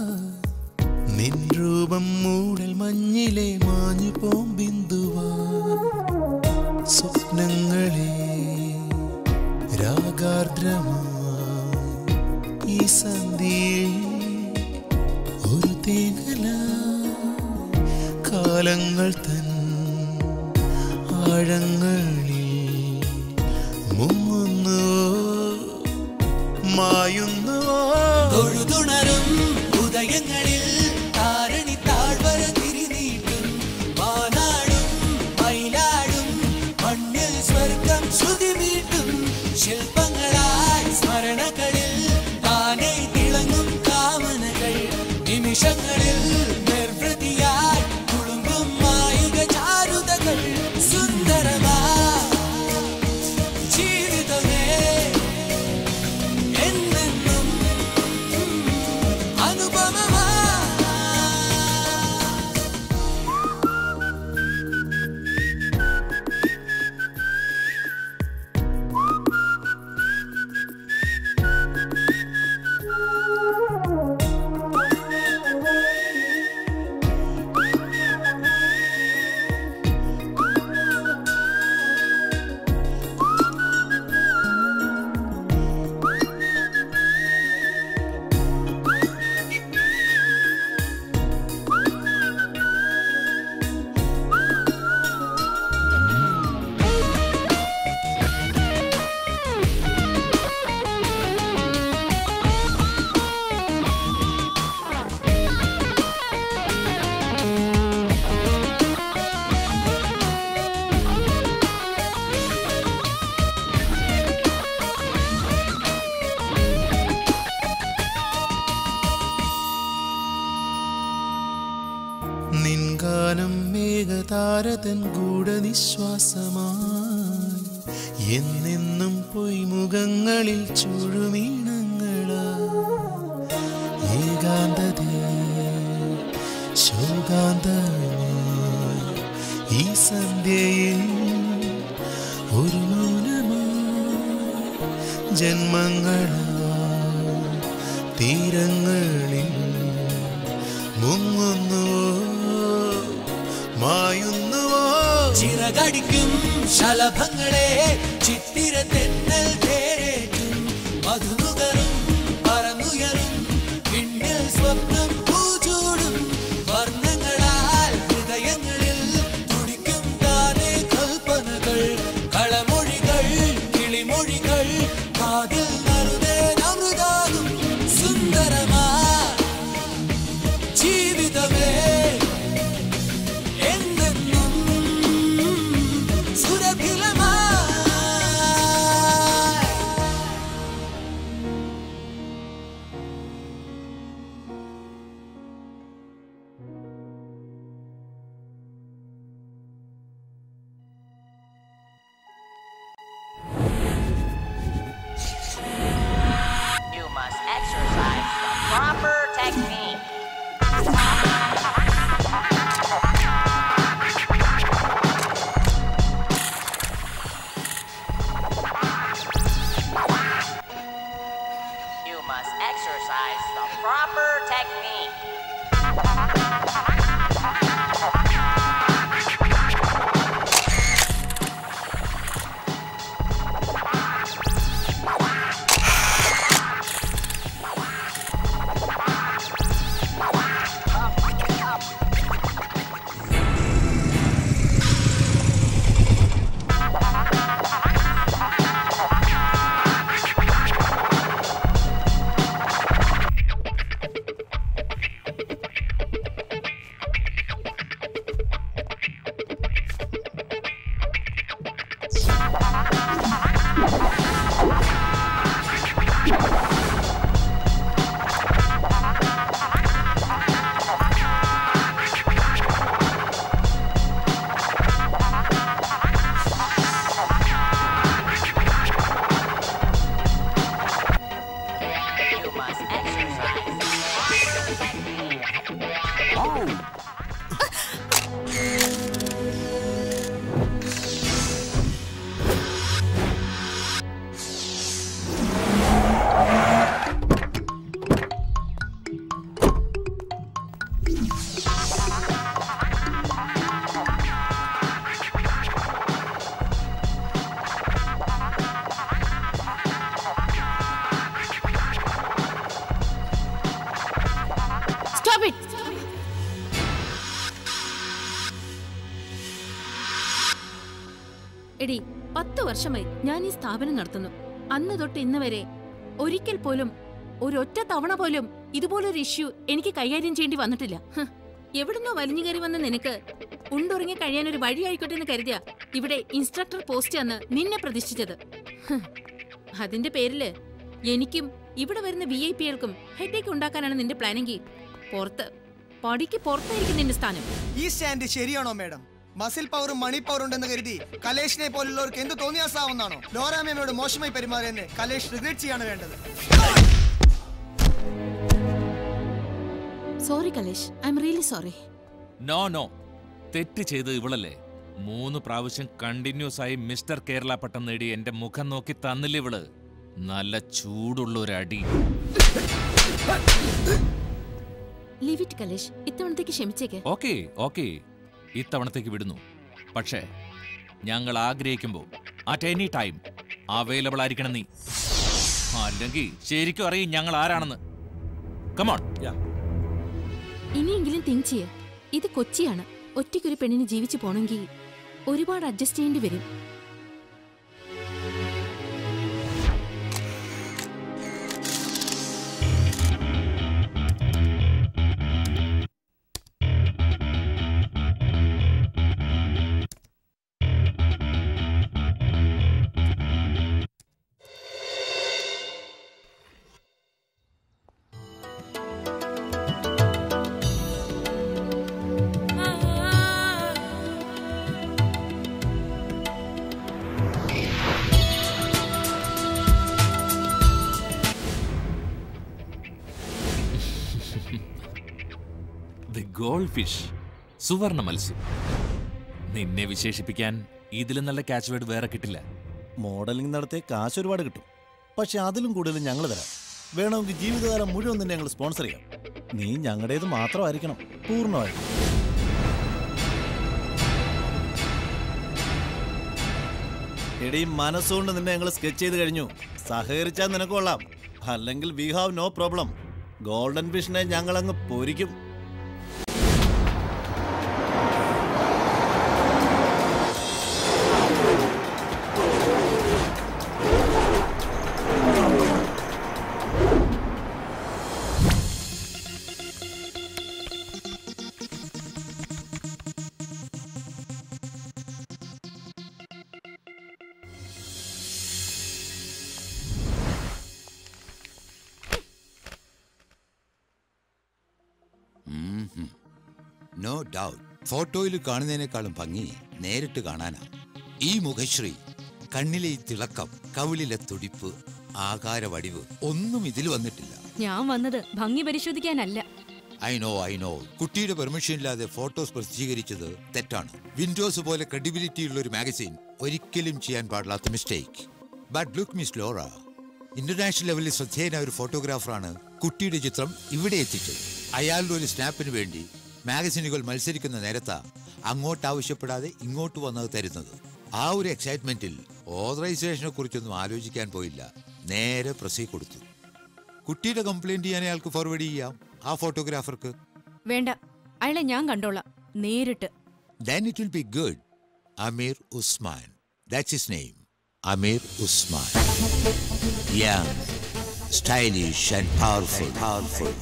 നിൻ രൂപം മൂടൽ മഞ്ഞിലെ മാഞ്ഞു പോം ബിന്ദുവാ സ്വപ്നങ്ങളെ രാഗാർദ്രമാ ഈ സന്ധ്യയിൽ ഒരു തേങ്ങല കാലങ്ങൾ തൻ ആഴങ്ങളിൽ മുങ്ങുന്നുവോ മായുന്നുവോ
തൊഴുതുണരും ഉദയങ്ങളിൽ താരണി താഴ്വര തിരിനീട്ടും മാനാടും മയിലാടും മണ്ണിൽ സ്വർഗം ശ്രുതി മീട്ടും ശില്പങ്ങളായി സ്മരണകളിൽ താനെ തിളങ്ങും കാമനകൾ നിമിഷങ്ങളിൽ നിർവൃതിയായി കുളുമ്പും മായുക ചാരുതകൾ സുന്ദരമാ ജീവിതമേ എന്നെന്നും അനുപമമാ
നിൻഗാനം മേഘതാരതൻ ഗൂഢനിശ്വാസമായി എന്നെന്നും പൊയ്മുഖങ്ങളിൽ ചുഴുമീണങ്ങളാ ഏകാന്തതേ ശോകാന്തമായി ഈ സന്ധ്യയിൽ ഒരു മൗനമായി ജന്മങ്ങളാ തീരങ്ങളിൽ മുങ്ങുന്നുവോ മായുന്നുവോ ചിറകടിക്കും ശലഭങ്ങളെ ചിത്തിര തെന്നൽ തേരേറ്റും മധുനുകരും പറന്നുയരും പിന്നിൽ സ്വപ്നം പൂചൂടും വർണ്ണങ്ങളാൽ ഹൃദയങ്ങളിൽ തുടിക്കും താനേ കൽപ്പനകൾ കളമൊഴികൾ കിളിമൊഴികൾ കാതിൽ നറുതേ അമൃതാകും സുന്ദരമാ ജീവിതമേ എന്നെന്നും സുരഭിലമായി
You must exercise the proper technique. You must exercise the proper technique. You must exercise the proper technique.
Stop it എടി പത്ത് വർഷമായി ഞാൻ ഈ സ്ഥാപനം നടത്തുന്നു അന്ന് തൊട്ട് ഇന്ന് വരെ ഒരിക്കൽ പോലും ഒരൊറ്റ തവണ പോലും ഇതുപോലൊരു ഇഷ്യൂ എനിക്ക് കൈകാര്യം ചെയ്യേണ്ടി വന്നിട്ടില്ല ഹ്, എവിടുന്നോ വലിഞ്ഞു കയറി വന്ന നിനക്ക് ഉണ്ടുറങ്ങി കഴിയാൻ ഒരു വഴിയായിക്കോട്ടെ എന്ന് കരുതിയ ഇവിടെ ഇൻസ്ട്രക്ടർ പോസ്റ്റ് അന്ന് നിന്നെ പ്രതിഷ്ഠിച്ചത് ഹ്, അതിന്റെ പേരില് എനിക്കും ഇവിടെ വരുന്ന വി ഐ പികൾക്കും ഹെഡേക്ക് ഉണ്ടാക്കാനാണ് നിന്റെ പ്ലാനെങ്കിൽ പുറത്ത് പടിക്ക് പുറത്തായിരിക്കും നിന്റെ സ്ഥാനം
ഈ സ്റ്റാൻഡ് ശരിയാണോ മാഡം മസിൽ പവറും മണി പവറും ഉണ്ടെന്ന് കരുതി കലേഷിനെ പോലുള്ളവർക്ക് എന്ത് തോന്നിയാസാവുന്നാണോ ലോറാമേമയോട് മോശമായി പെരുമാറിയെന്ന് കലേഷ് റിഗ്രറ്റ് ചെയ്യാണ് വേണ്ടത്
sorry Kalesh I'm really sorry
no no തെറ്റ് ചെയ്ത് ഇവളല്ലേ മൂന്ന് പ്രാവശ്യം കണ്ടിന്യൂസ് ആയി മിസ്റ്റർ കേരള പട്ടം നേടി എന്റെ മുഖം നോക്കി തന്നില്ല ഇവള് നല്ല ചൂടുള്ള ഒരു അടി
ലീവ് ഇറ്റ് കലേഷ് ഇത്തവണത്തേക്ക് ക്ഷമിച്ചേക്ക്
ഓക്കെ ഓക്കെ ഇത്തവണത്തേക്ക് വിടുന്നു പക്ഷേ ഞങ്ങൾ ആഗ്രഹിക്കുമ്പോൾ അറ്റ് എനി ടൈം അവൈലബിൾ ആയിരിക്കണം നീ അല്ലെങ്കിൽ ശരിക്കും അറിയും ഞങ്ങൾ ആരാണെന്ന് കമോൺ
ഇനിയെങ്കിലും തിങ്ക് ചെയ്യ ഇത് കൊച്ചിയാണ് ഒറ്റയ്ക്കൊരു പെണ്ണിന് ജീവിച്ചു പോണെങ്കിൽ ഒരുപാട് അഡ്ജസ്റ്റ് ചെയ്യേണ്ടി വരും
ദി ഗോൾഡ് ഫിഷ് സുവർണ മത്സ്യം നിന്നെ വിശേഷിപ്പിക്കാൻ ഇതിലും നല്ല ക്യാച്ച് വേർഡ് വേറെ കിട്ടില്ല
മോഡലിംഗ് നടത്തിയ കാശ് ഒരുപാട് കിട്ടും പക്ഷെ അതിലും കൂടുതൽ ഞങ്ങൾ തരാം വേണമെങ്കിൽ ജീവിതകാലം മുഴുവൻ തന്നെ ഞങ്ങൾ സ്പോൺസർ ചെയ്യാം നീ ഞങ്ങളുടേത് മാത്രമായിരിക്കണം പൂർണ്ണമായിട്ടും എടീ മനസ്സുകൊണ്ട് നിന്നെ ഞങ്ങൾ സ്കെച്ച് ചെയ്ത് കഴിഞ്ഞു സഹകരിച്ചാൽ നിനക്ക് കൊള്ളാം അല്ലെങ്കിൽ we have no problem golden ഫിഷിനെ ഞങ്ങൾ അങ്ങ് പൊരിക്കും
നോ ഡൗട്ട് ഫോട്ടോയിൽ കാണുന്നതിനേക്കാളും ഭംഗി നേരിട്ട് കാണാനാ ഈ മുഖശ്രീ കണ്ണിലെ ഈ തിളക്കം കവിളിലെ തുടിപ്പ് ആകാര വടിവ് ഒന്നും ഇതിൽ വന്നിട്ടില്ല
ഞാൻ വന്നത് ഭംഗി പരിശോധിക്കാനല്ല
ഐ നോ ഐ നോ കുട്ടിയുടെ പെർമിഷൻ ഇല്ലാതെ ഫോട്ടോസ് പ്രസിദ്ധീകരിച്ചത് തെറ്റാണ് വിൻഡോസ് പോലെ ക്രെഡിബിലിറ്റി ഉള്ള ഒരു മാഗസീൻ ഒരിക്കലും ചെയ്യാൻ പാടില്ലാത്ത mistake but look miss Laura international ലെവലിൽ ശ്രദ്ധേയനായ ഒരു ഫോട്ടോഗ്രാഫറാണ് കുട്ടിയുടെ ചിത്രം ഇവിടെ എത്തിച്ചത് അയാളുടെ ഒരു സ്നാപ്പിന് വേണ്ടി മാഗസീനുകൾ മത്സരിക്കുന്ന നേരത്താ അങ്ങോട്ട് ആവശ്യപ്പെടാതെ ഇങ്ങോട്ട് വന്നത് തരുന്നത് ആ ഒരു എക്സൈറ്റ്മെന്റിൽ ഓതറൈസേഷനെ കുറിച്ചൊന്നും ആലോചിക്കാൻ പോയില്ല നേരെ പ്രസി കൊടുത്തു കുട്ടിയുടെ കംപ്ലൈന്റ് ചെയ്യാൻ അയാൾക്ക് ഫോർവേഡ് ചെയ്യാം ആ ഫോട്ടോഗ്രാഫർക്ക്
വേണ്ട അയാളെ ഞാൻ കണ്ടോളാം നേരിട്ട്
then it will be good. Amir Usman. That's his name. Amir Usman. Young, stylish, and powerful. Powerful.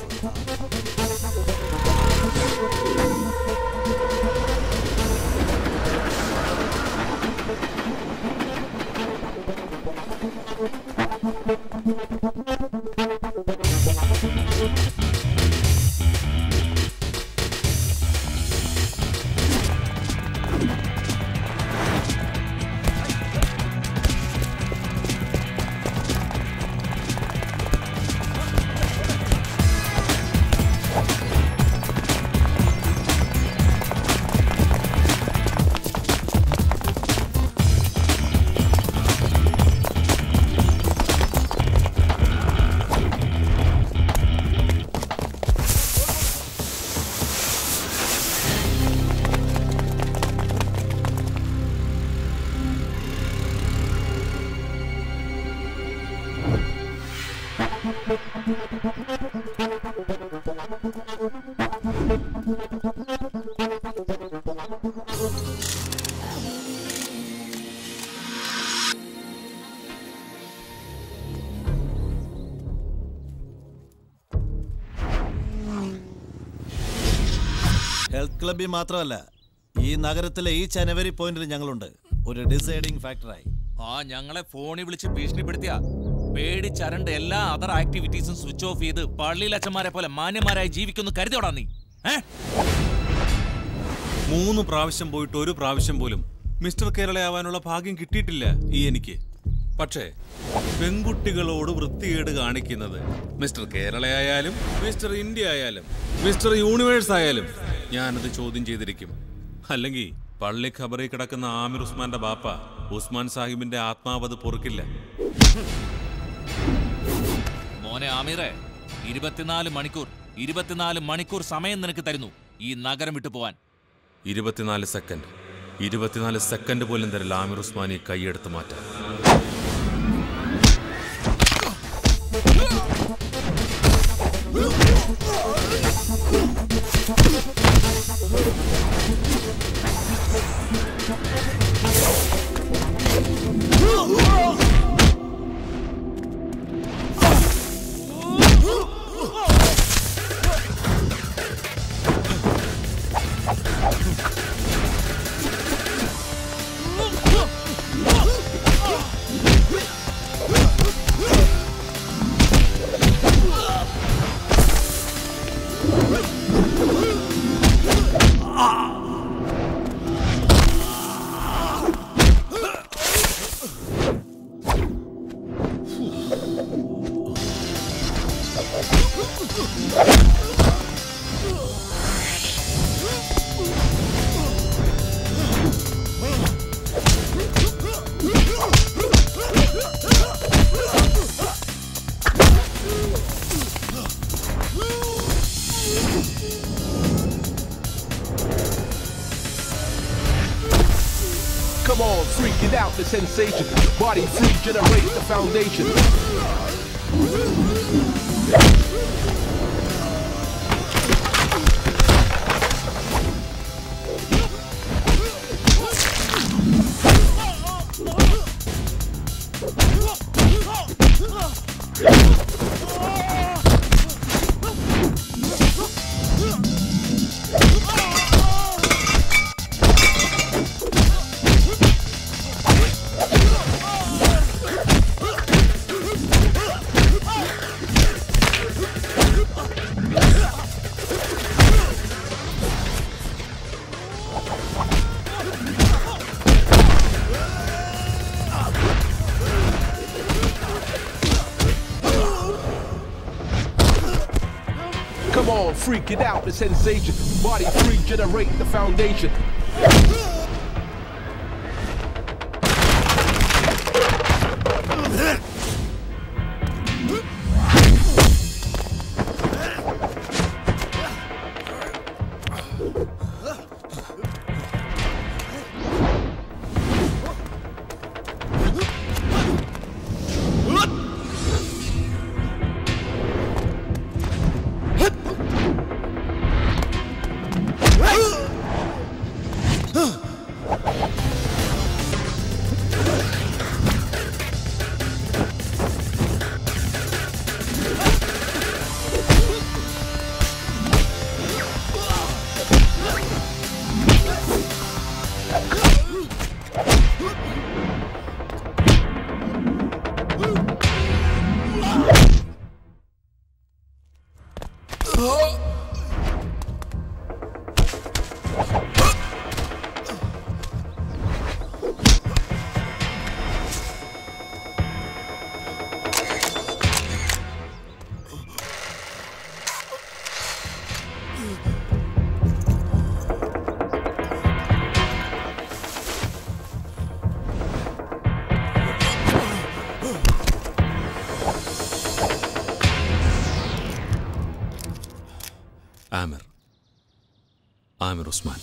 Health ക്ലബിൽ മാത്രമല്ല ഈ നഗരത്തിലെ ഈ ജനുവരി പോയിന്റിൽ ഞങ്ങളുണ്ട് ഒരു ഡിസൈഡിങ് ഫാക്ടറായി
ആ ഞങ്ങളെ ഫോണിൽ വിളിച്ച് ഭീഷണിപ്പെടുത്തിയ പേടിച്ചരണ്ട് എല്ലാ അതർ ആക്ടിവിറ്റീസും സ്വിച്ച് ഓഫ് ചെയ്ത് പള്ളിയിലച്ചന്മാരെ പോലെ മാന്യന്മാരായി ജീവിക്കുന്നു കരുതോടാ നീ ഏ
മൂന്ന് പ്രാവശ്യം പോയിട്ട് ഒരു പ്രാവശ്യം പോലും മിസ്റ്റർ കേരളയാവാനുള്ള ഭാഗ്യം കിട്ടിയിട്ടില്ല ഈ എനിക്ക് പക്ഷേ പെൺകുട്ടികളോട് വൃത്തികേട് കാണിക്കുന്നത് മിസ്റ്റർ കേരളയായാലും മിസ്റ്റർ ഇന്ത്യ ആയാലും മിസ്റ്റർ യൂണിവേഴ്സ് ആയാലും ഞാനത് ചോദ്യം ചെയ്തിരിക്കും അല്ലെങ്കിൽ പള്ളി ഖബറിൽ കിടക്കുന്ന ആമിർ ഉസ്മാന്റെ ബാപ്പ ഉസ്മാൻ സാഹിബിന്റെ ആത്മാവത് പൊറുക്കില്ല
മോനെ ആമീറെ ഇരുപത്തിനാല് മണിക്കൂർ ഇരുപത്തിനാല് മണിക്കൂർ സമയം നിനക്ക് തരുന്നു ഈ നഗരം വിട്ടു പോവാൻ
ഇരുപത്തിനാല് സെക്കൻഡ് ഇരുപത്തിനാല് സെക്കൻഡ് പോലും തരില്ല ആമിർ ഉസ്മാനി കൈയെടുത്ത് മാറ്റാൻ
Oh!
Come on, freak it out, the sensation. Body freak, generate the foundation. Come on, freak it out, the sensation. Body freak, generate the foundation.
Aamir Aamir Usman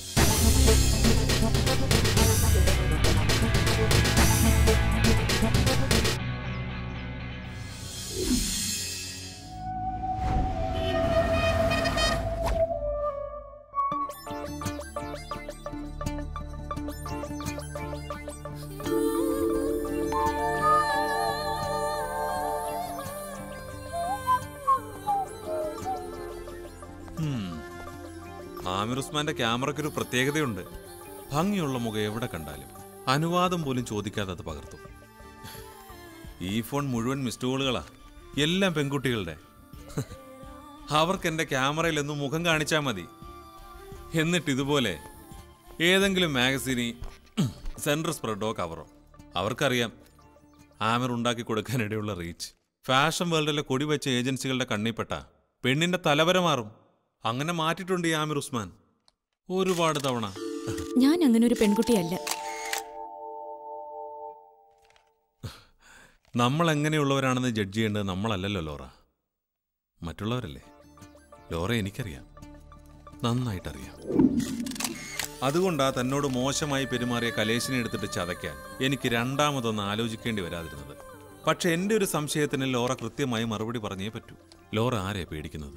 ഉം. ആമിർ ഉസ്മാന്റെ ക്യാമറയ്ക്ക് ഒരു പ്രത്യേകതയുണ്ട് ഭംഗിയുള്ള മുഖം എവിടെ കണ്ടാലും അനുവാദം പോലും ചോദിക്കാതെ അത് പകർത്തും ഈ ഫോൺ മുഴുവൻ മിസ്ഡ് കോളുകളാ എല്ലാം പെൺകുട്ടികളുടെ അവർക്ക് എന്റെ ക്യാമറയിൽ എന്നും മുഖം കാണിച്ചാൽ മതി എന്നിട്ട് ഇതുപോലെ ഏതെങ്കിലും മാഗസീനി സെൻട്രൽ സ്പ്രെഡോ കവറോ അവർക്കറിയാം ആമിർ ഉണ്ടാക്കി കൊടുക്കാനിടയുള്ള റീച്ച് ഫാഷൻ വേൾഡിലെ കൊടി വെച്ച ഏജൻസികളുടെ കണ്ണിപ്പെട്ട പെണ്ണിന്റെ തലവര മാറും അങ്ങനെ മാറ്റിയിട്ടുണ്ട് ഈ ആമിർ ഉസ്മാൻ ഒരുപാട് തവണ
ഞാൻ അങ്ങനെ ഒരു പെൺകുട്ടിയല്ല
നമ്മൾ എങ്ങനെയുള്ളവരാണെന്ന് ജഡ്ജ് ചെയ്യേണ്ടത് നമ്മളല്ലല്ലോ ലോറ മറ്റുള്ളവരല്ലേ ലോറ എനിക്കറിയാം നന്നായിട്ടറിയാം അതുകൊണ്ടാ തന്നോട് മോശമായി പെരുമാറിയ കലേശിനെ എടുത്തിട്ട് ചതയ്ക്കാൻ എനിക്ക് രണ്ടാമതൊന്ന് ആലോചിക്കേണ്ടി വരാതിരുന്നത് പക്ഷെ എൻ്റെ ഒരു സംശയത്തിന് ലോറ കൃത്യമായി മറുപടി പറഞ്ഞേ പറ്റൂ ലോറ ആരെയാ പേടിക്കുന്നത്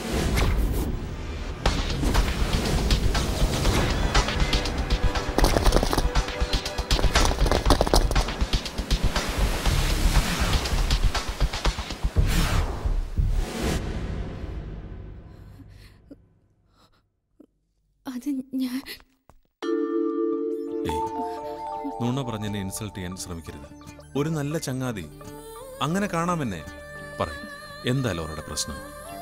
അത് ഞാൻ
നുണ പറഞ്ഞെന്നെ ഇൻസൾട്ട് ചെയ്യാൻ ശ്രമിക്കരുത് ഒരു നല്ല ചങ്ങാതി അങ്ങനെ കാണാമെന്നെ പറയും എന്താ ലോറയുടെ പ്രശ്നം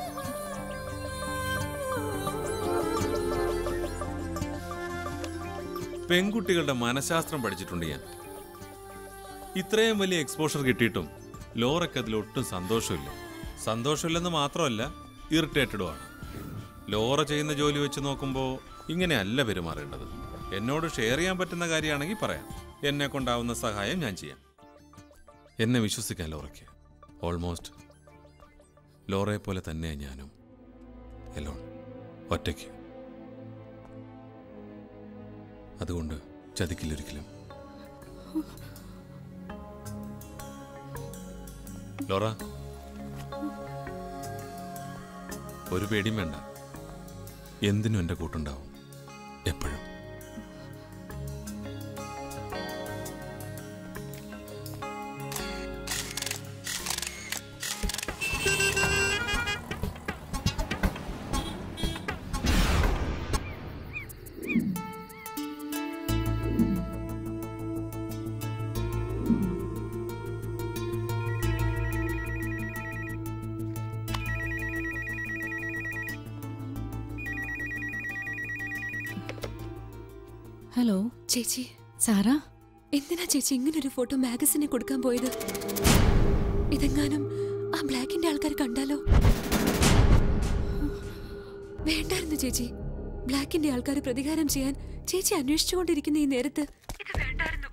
പെൺകുട്ടികളുടെ മനഃശാസ്ത്രം പഠിച്ചിട്ടുണ്ട് ഞാൻ ഇത്രയും വലിയ എക്സ്പോഷർ കിട്ടിയിട്ടും ലോറയ്ക്ക് അതിലൊട്ടും സന്തോഷമില്ല സന്തോഷമില്ലെന്ന് മാത്രമല്ല ഇറിറ്റേറ്റഡുമാണ് ലോറ ചെയ്യുന്ന ജോലി വെച്ച് നോക്കുമ്പോൾ ഇങ്ങനെയല്ല പെരുമാറേണ്ടത് എന്നോട് ഷെയർ ചെയ്യാൻ പറ്റുന്ന കാര്യമാണെങ്കിൽ പറയാം എന്നെ കൊണ്ടാവുന്ന സഹായം ഞാൻ ചെയ്യാം എന്നെ വിശ്വസിക്കാൻ ലോറയ്ക്ക് ഓൾമോസ്റ്റ് ലോറയെ പോലെ തന്നെയാണ് ഞാനും എലോൺ ഒറ്റയ്ക്ക് അതുകൊണ്ട് ചതിക്കില്ലൊരിക്കലും ലോറ ഒരു പേടിയും വേണ്ട എന്തിനും എൻ്റെ കൂട്ടുണ്ടാവും എപ്പോഴും
ഹലോ ചേച്ചി സാറാ എന്തിനാ ചേച്ചി ഇങ്ങനെ ഒരു ഫോട്ടോ മാഗസിനെ കൊടുക്കാൻ പോയത് ഇതെങ്ങാനും ആ ബ്ലാക്കിന്റെ ആൾക്കാർ കണ്ടാലോ വേണ്ടായിരുന്നു ചേച്ചി ബ്ലാക്കിന്റെ ആൾക്കാർ പ്രതികാരം ചെയ്യാൻ ചേച്ചി അന്വേഷിച്ചുകൊണ്ടിരിക്കുന്ന ഈ നേരത്ത് ഇത് വേണ്ടായിരുന്നു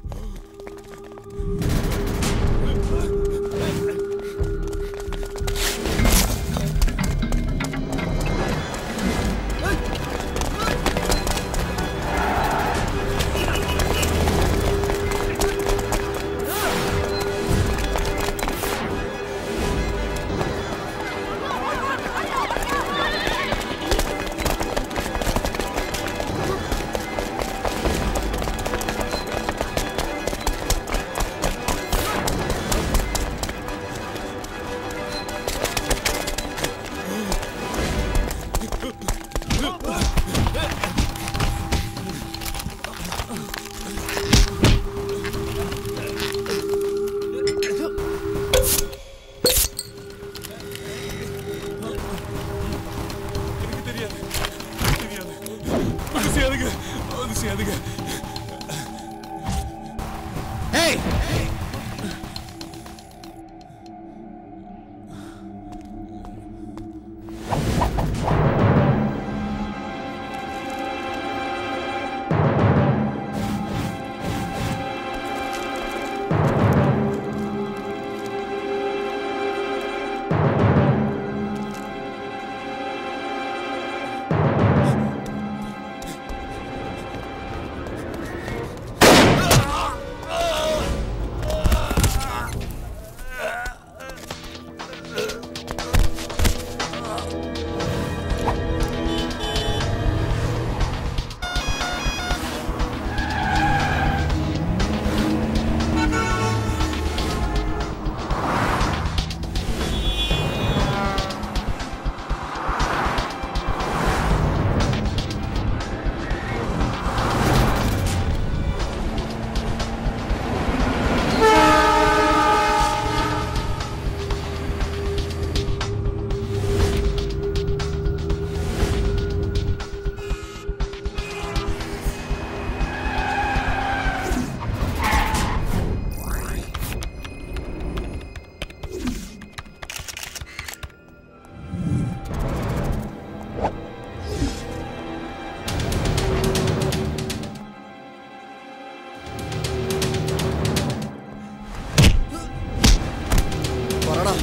പറടാ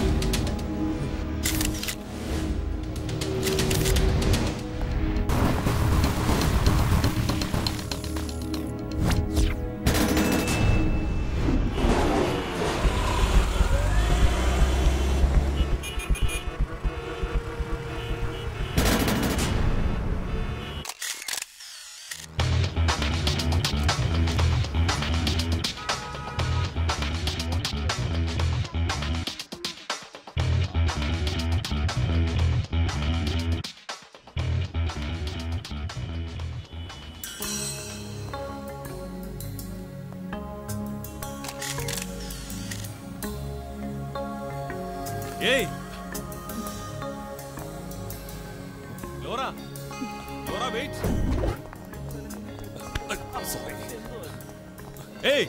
ഏയ് ലോറ ലോറ വെയിറ്റ് സോറി ഏയ്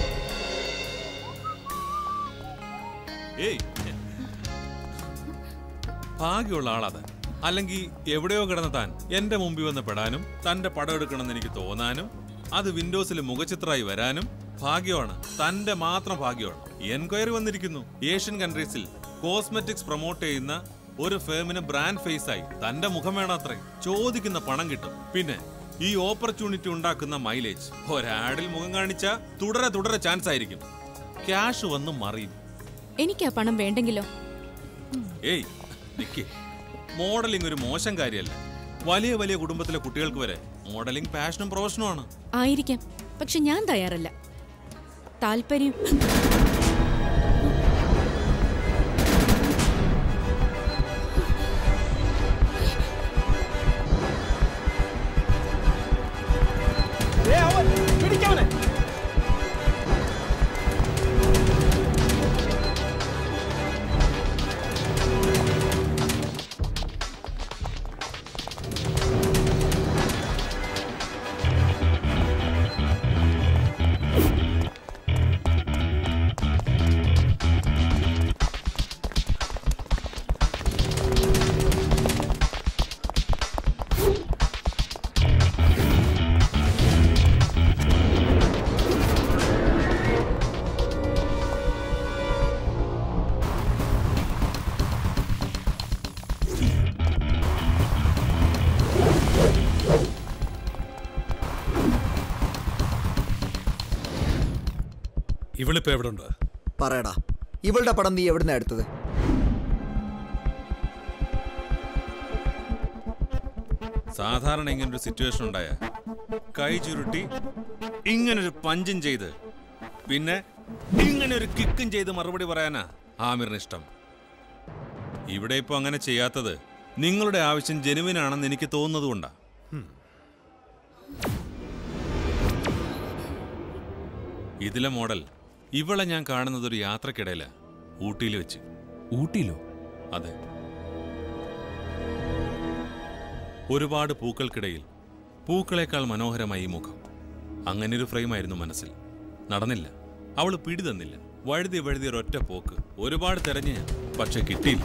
ഏയ് ഭാഗ്യമുള്ള ആളത് അല്ലെങ്കിൽ എവിടെയോ കിടന്ന താൻ എന്റെ മുമ്പിൽ വന്ന് പെടാനും തന്റെ പടം എടുക്കണമെന്ന് എനിക്ക് തോന്നാനും അത് വിൻഡോസിൽ മുഖചിത്രമായി വരാനും ഭാഗ്യമാണ് തന്റെ മാത്രം ഭാഗ്യമാണ് എൻക്വയറി വന്നിരിക്കുന്നു ഏഷ്യൻ കൺട്രീസിൽ കോസ്മെറ്റിക്സ് പ്രൊമോട്ട് ചെയ്യുന്ന ഒരു ഫേമിന് ബ്രാൻഡ് ഫേസ് ആയി തന്റെ മുഖം വേണം അത്രേ ചോദിക്കുന്ന പണം കിട്ടും പിന്നെ ഈ ഓപ്പർച്യൂണിറ്റി ഉണ്ടാക്കുന്ന മൈലേജ് ഒരാടിൽ മുഖം കാണിച്ച തുടരെ തുടരെ ചാൻസ് ആയിരിക്കും ക്യാഷ് വന്ന് മറിയും
എനിക്ക് ആ പണം വേണ്ടെങ്കിലോ
ഏയ് നിക്ക് മോഡലിംഗ് ഒരു മോശം കാര്യമല്ല വലിയ വലിയ കുടുംബത്തിലെ കുട്ടികൾക്ക് വരെ മോഡലിംഗ് പാഷനും പ്രൊഫഷനുമാണ്
ആയിരിക്കാം പക്ഷെ ഞാൻ തയ്യാറല്ല താല്പര്യം
പിടിക്കവനെ
ഇവളിപ്പോ എവിടെ ഉണ്ട്
പറയടാ ഇവളുടെ പടം നീ എവിടുന്നാ എടുത്തത്
സാധാരണ ഇങ്ങനൊരു സിറ്റുവേഷൻ ഉണ്ടായ കൈ ചുരുട്ടി ഇങ്ങനൊരു പഞ്ചും ചെയ്ത് പിന്നെ ഇങ്ങനെ ഒരു കിക്കും ചെയ്ത് മറുപടി പറയാനാ ആമിറിന് ഇഷ്ടം ഇവിടെ ഇപ്പൊ അങ്ങനെ ചെയ്യാത്തത് നിങ്ങളുടെ ആവശ്യം ജനുവിനാണെന്ന് എനിക്ക് തോന്നുന്നതുകൊണ്ടാ ഇതിലെ മോഡൽ ഇവളെ ഞാൻ കാണുന്നത് ഒരു യാത്രക്കിടയില ഊട്ടിയിൽ വെച്ച്
ഊട്ടിയിലോ
അതെ ഒരുപാട് പൂക്കൾക്കിടയിൽ പൂക്കളേക്കാൾ മനോഹരമായി ഈ മുഖം അങ്ങനൊരു ഫ്രെയിമായിരുന്നു മനസ്സിൽ നടന്നില്ല അവൾ പിടി തന്നില്ല വഴുതി വഴുതി ഒരൊറ്റ പോക്ക് ഒരുപാട് തെരഞ്ഞു ഞാൻ പക്ഷെ കിട്ടിയില്ല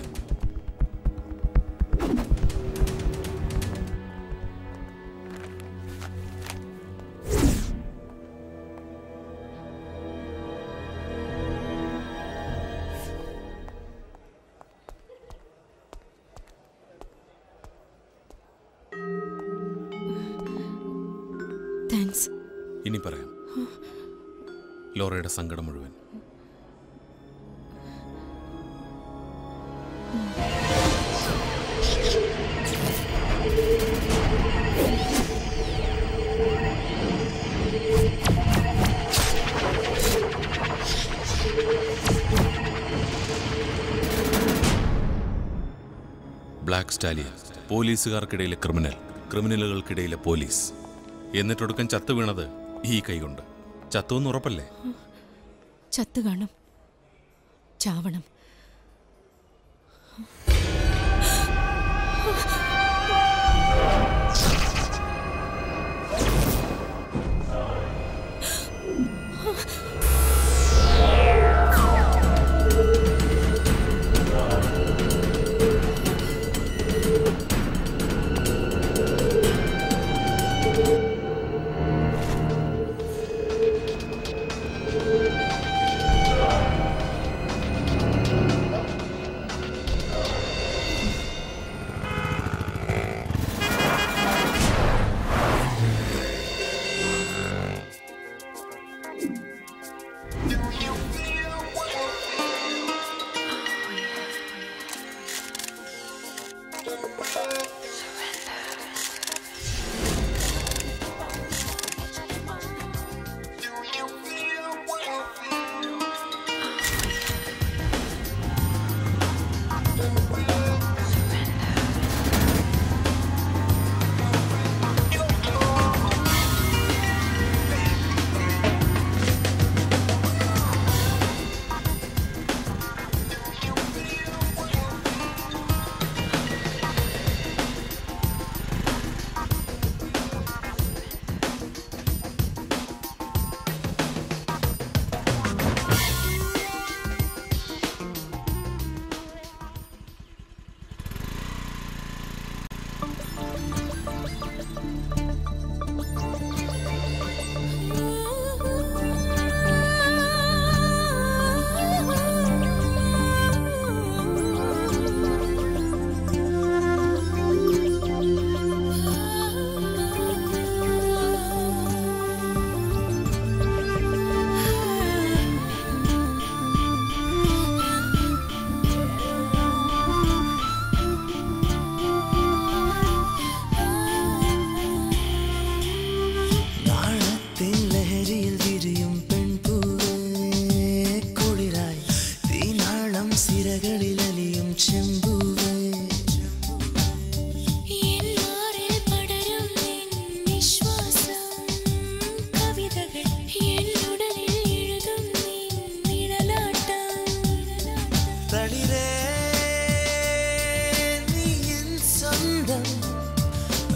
താങ്ക്സ്
ഇനി പറയാം ലോറയുടെ സങ്കടം മുഴുവൻ ബ്ലാക്ക് സ്റ്റാലിയൻ പോലീസുകാർക്കിടയിലെ ക്രിമിനൽ ക്രിമിനലുകൾക്കിടയിലെ പോലീസ് എന്നിട്ടൊടുക്കം ചത്തു വീണത് ഈ കൈകൊണ്ട് ചത്തുവെന്ന് ഉറപ്പല്ലേ
ചത്തു കാണും ചാവണം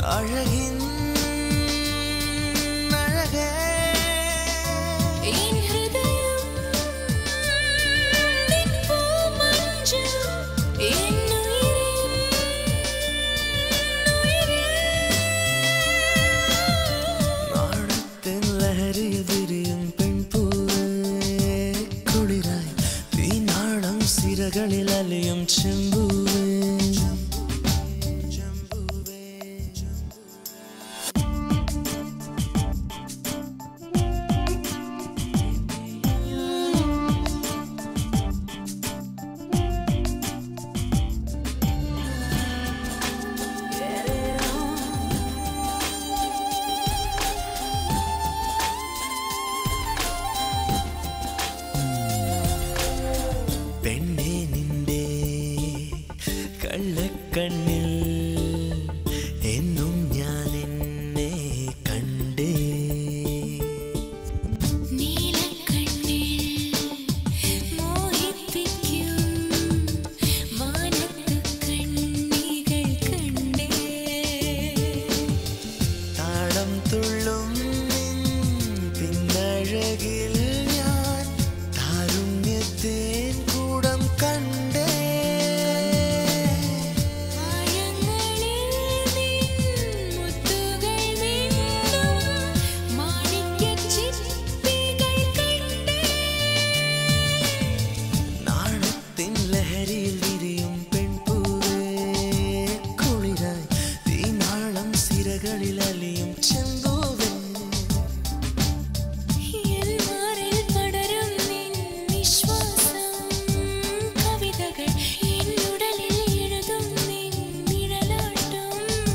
അഴകിൻ അഴകേ
എൻ ഹൃദയം നിൻ പൂമഞ്ചം എന്നുയിരേ
നാണത്തിൻ ലഹരിയിൽ വിരിയും പെൺപൂവേ കുളിരായി ഈ നാണം സിരകളിൽ അലിയും ചെമ്പൂവേ പെണ്ണെ നിന്റെ കള്ളക്കണ്ണിൽ എന്നും ഞാൻ എന്നെ കണ്ടേ
നീലക്കണ്ണിൽ മോഹിപ്പിക്കും മാനത്ത് കണ്ണികൾ കണ്ടേ
താളം തുള്ളും നിൻ പിന്നഴകിൽ ഞാൻ താരുണ്യത്തേൻ കൂടം കണ്ടേ
മുത്തുകൾ വീണ്ടും മാണിക്യച്ചിപ്പികൾ കണ്ടേ
നാണത്തിൻ ലഹരിയിൽ വിരിയും പെൺപൂവേ കുളിരായി ഈ നാളം സിരകളിൽ അലിയും ചെമ്പൂവേ
എൽമാറിൽ പടരും നിൻ വിശ്വാസം കവിതകൾ എന്നുടലിൽ എഴുതും നിൻ നിഴലാട്ടം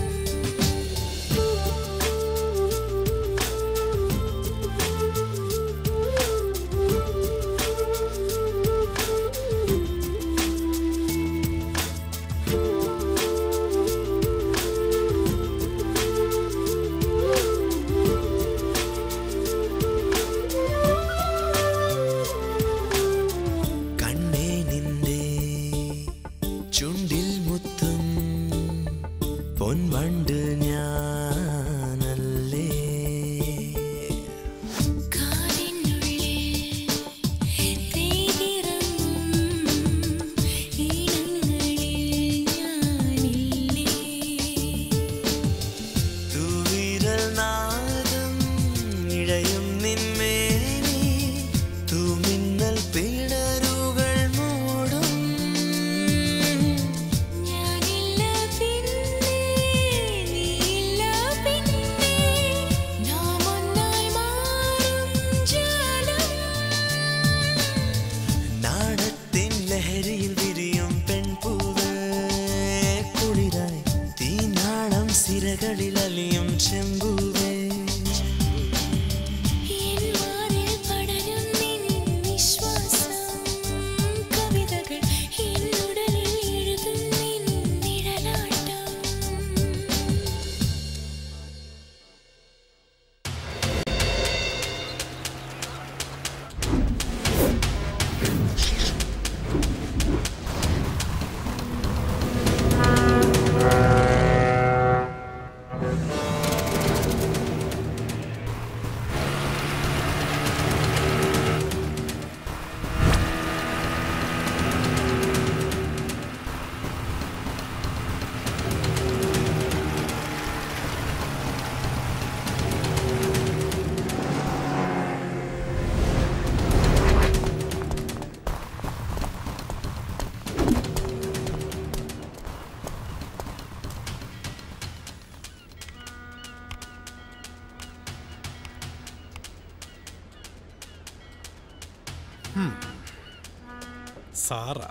കണ്ണേ നിന്റെ ചുണ്ടിൽ മുത്തും പൊൻവണ്ട് ഞാനല്ലേ തൂവിരൽ നാദം ഇഴയും നിന്മേനി തൂമിന്നൽ പിണരുകൾ മൂടും
ഞാനില്ല പിന്നെ നീയില്ല പിന്നെ നാം ഒന്നായി മാറും ജാലം
നാടത്തിൻ ലഹരിയിൽ വിരിയും പെൺപൂവേ കുളിരായി തീനാളം സിരകളിൽ അലിയും ചെമ്പൂവേ
എൽമാറിൽ പടരും നിൻ വിശ്വാസം കവിതകൾ എന്നുടലിൽ എഴുതും നിൻ നിഴലാട്ടം
സാറാ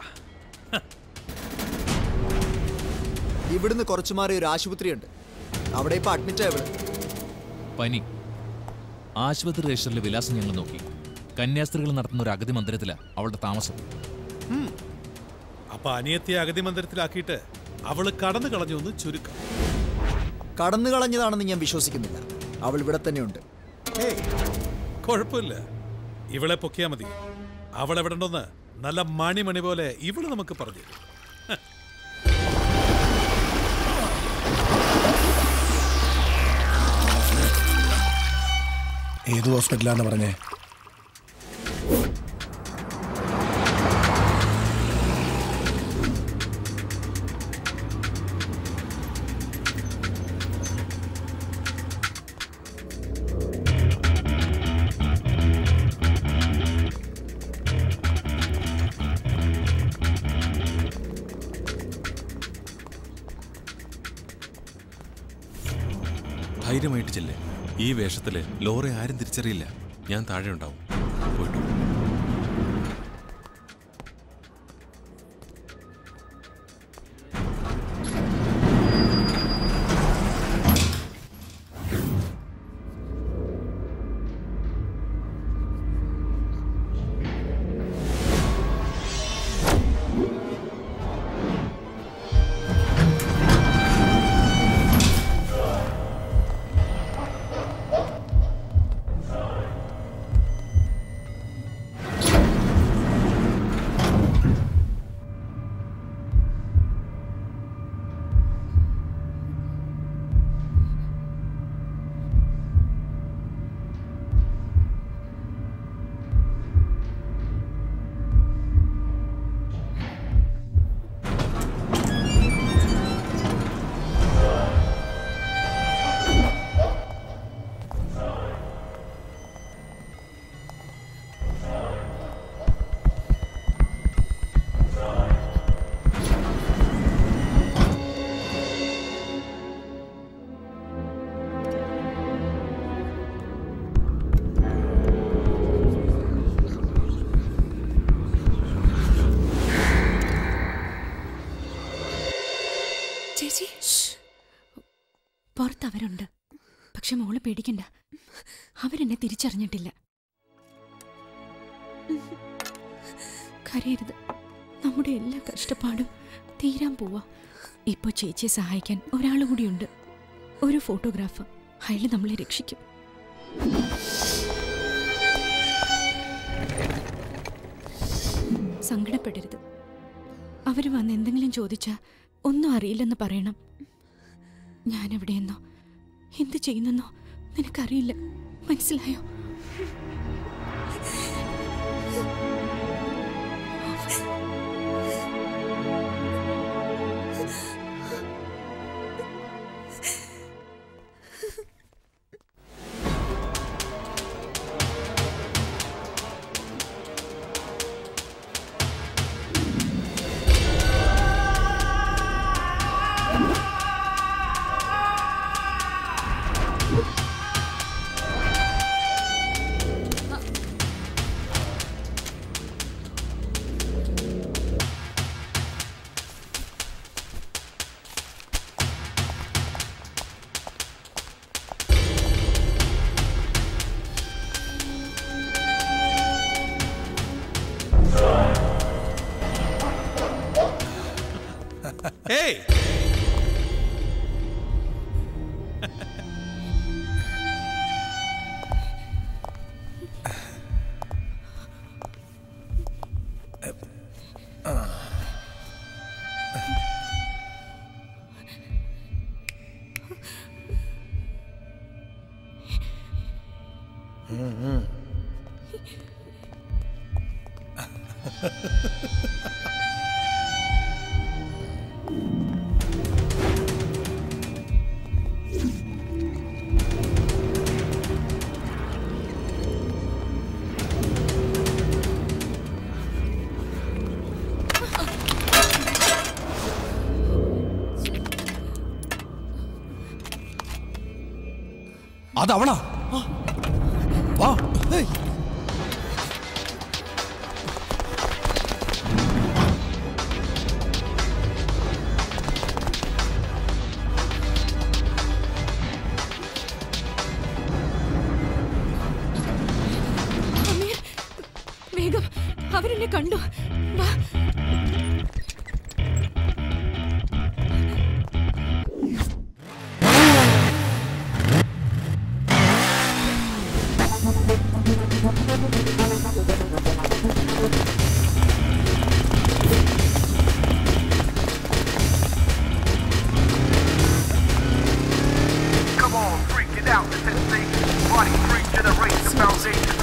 ഇവിടുന്ന് കുറച്ചു മാറി ഒരു ആശുപത്രിയുണ്ട് അവിടെ ഇപ്പൊ അഡ്മിറ്റ് ആയവള്
പനി ആശുപത്രി രജിസ്റ്ററിലെ വിലാസം ഞങ്ങൾ നോക്കി കന്യാസ്ത്രീകൾ നടത്തുന്ന ഒരു അഗതി മന്ദിരത്തിലാ അവളുടെ താമസം
അപ്പൊ അനിയത്തെ അഗതി മന്ദിരത്തിലാക്കിയിട്ട് അവള് കടന്നു കളഞ്ഞു എന്ന് ചുരുക്കം
കടന്നു കളഞ്ഞതാണെന്ന് ഞാൻ വിശ്വസിക്കുന്നില്ല അവൾ ഇവിടെ തന്നെയുണ്ട്
കുഴപ്പമില്ല ഇവളെ പൊക്കിയാ മതി അവൾ എവിടെ ഉണ്ടെന്ന് നല്ല മണിമണി പോലെ ഇവള് നമുക്ക് പറഞ്ഞു തരും.
ഏത് ഹോസ്പിറ്റലാന്ന് പറഞ്ഞേ
ധൈര്യമായിട്ട് ചെല്ലേ ഈ വേഷത്തില് ലോറെ ആരും തിരിച്ചറിയില്ല ഞാൻ താഴെ ഉണ്ടാവും പോയിട്ടു
ചേച്ചി
പുറത്ത് അവരുണ്ട് പക്ഷെ മോള് പേടിക്കണ്ട അവരെന്നെ തിരിച്ചറിഞ്ഞിട്ടില്ല കരയരുത് നമ്മുടെ എല്ലാ കഷ്ടപ്പാടും തീരാൻ പോവാ ഇപ്പൊ ചേച്ചിയെ സഹായിക്കാൻ ഒരാൾ കൂടിയുണ്ട് ഒരു ഫോട്ടോഗ്രാഫർ അയാൾ നമ്മളെ രക്ഷിക്കും സങ്കടപ്പെടരുത് അവര് വന്ന് എന്തെങ്കിലും ചോദിച്ചാ ഒന്നും അറിയില്ലെന്ന് പറയണം ഞാൻ എവിടെയെന്നോ എന്ത് ചെയ്യുന്നെന്നോ നിനക്കറിയില്ല മനസ്സിലായോ
ഏയ്
അതവളാ വാ
അമീർ വേഗം അവരെന്നെ കണ്ടു വാ
Come on, freak it out, the sensation.
Body regenerate the foundation.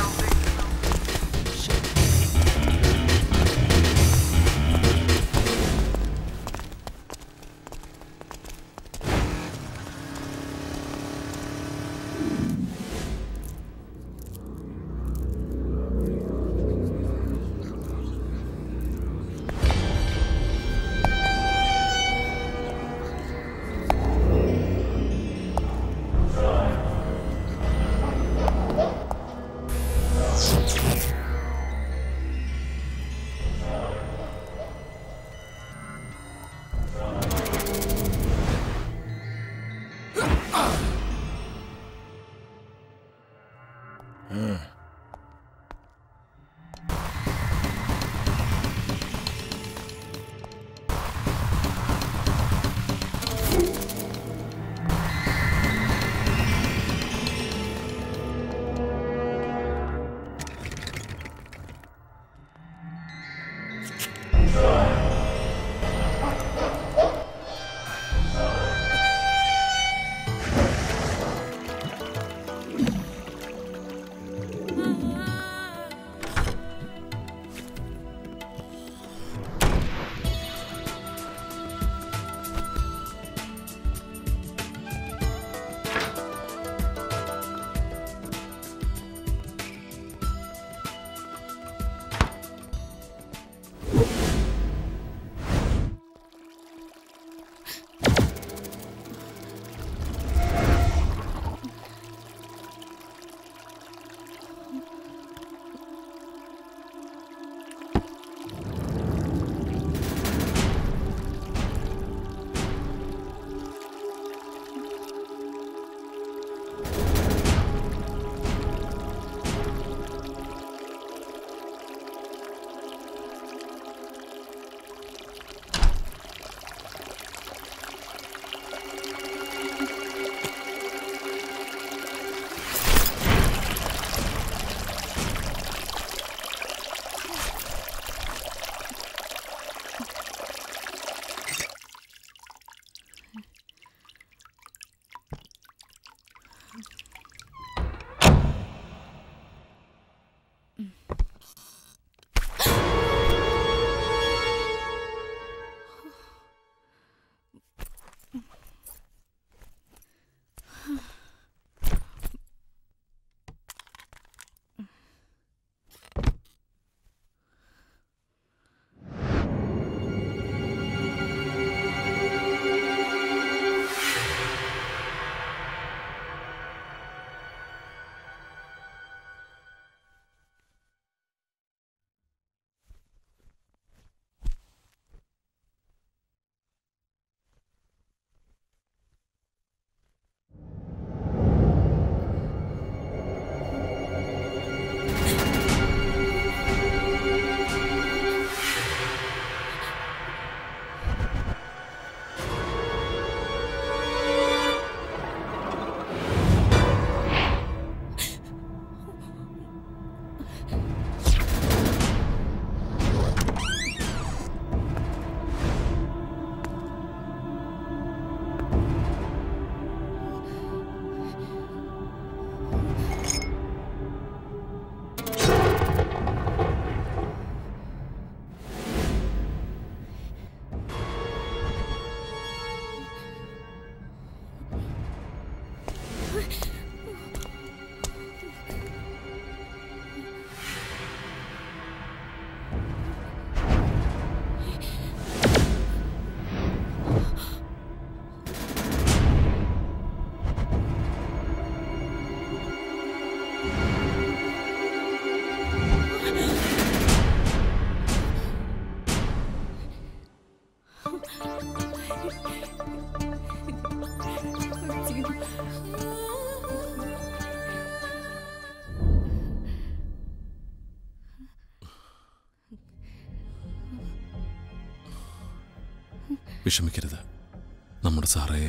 വിഷമിക്കരുത് നമ്മുടെ സാറേ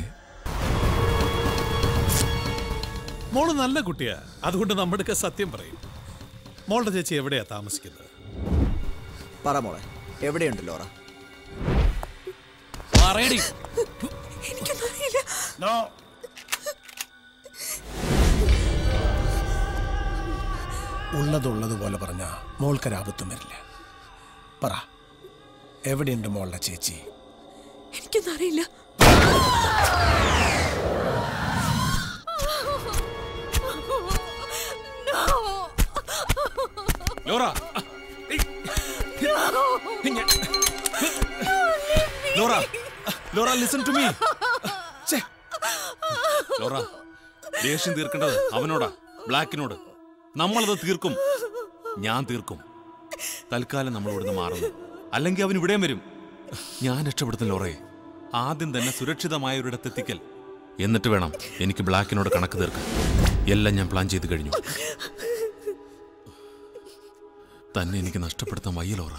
മോള് നല്ല കുട്ടിയാ അതുകൊണ്ട് നമ്മുടെ സത്യം പറയും മോളുടെ ചേച്ചി എവിടെയാ താമസിക്കുന്നത്
പറ മോളെ എവിടെയുണ്ട് ലോറ
പറയടി
നോ ഉള്ളതുള്ളതുപോലെ പറഞ്ഞ മോൾക്കൊരാപത്തും വരില്ല പറ എവിടെയുണ്ട് മോളുടെ ചേച്ചി
എനിക്കൊന്നും അറിയില്ല
Laura Laura Laura listen to me Laura ദേഷ്യം തീർക്കേണ്ടത് അവനോടാ ബ്ലാക്കിനോട് നമ്മളത് തീർക്കും ഞാൻ തീർക്കും തൽക്കാലം നമ്മൾ ഇവിടുന്ന് മാറുന്നു അല്ലെങ്കിൽ അവൻ ഇവിടെയും വരും ഞാൻ രക്ഷപ്പെടുത്തും ലോറയെ ആദ്യം തന്നെ സുരക്ഷിതമായ ഒരിടത്തെത്തിക്കൽ എന്നിട്ട് വേണം എനിക്ക് ബ്ലാക്കിനോട് കണക്ക് തീർക്കാൻ എല്ലാം ഞാൻ പ്ലാൻ ചെയ്ത് കഴിഞ്ഞു തന്നെ എനിക്ക് നഷ്ടപ്പെടുത്താൻ വയ്യ ലോറ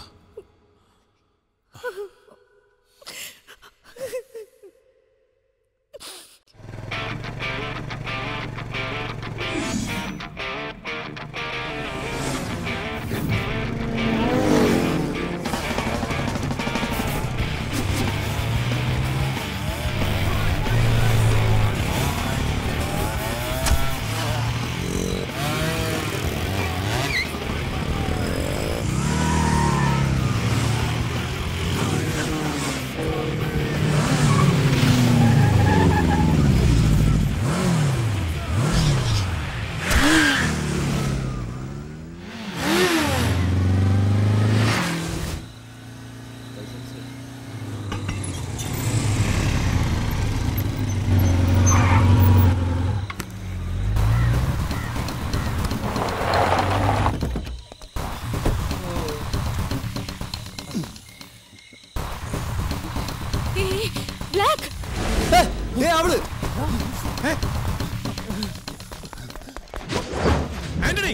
ബ്ലാക്ക്
അവള്
ആന്റണി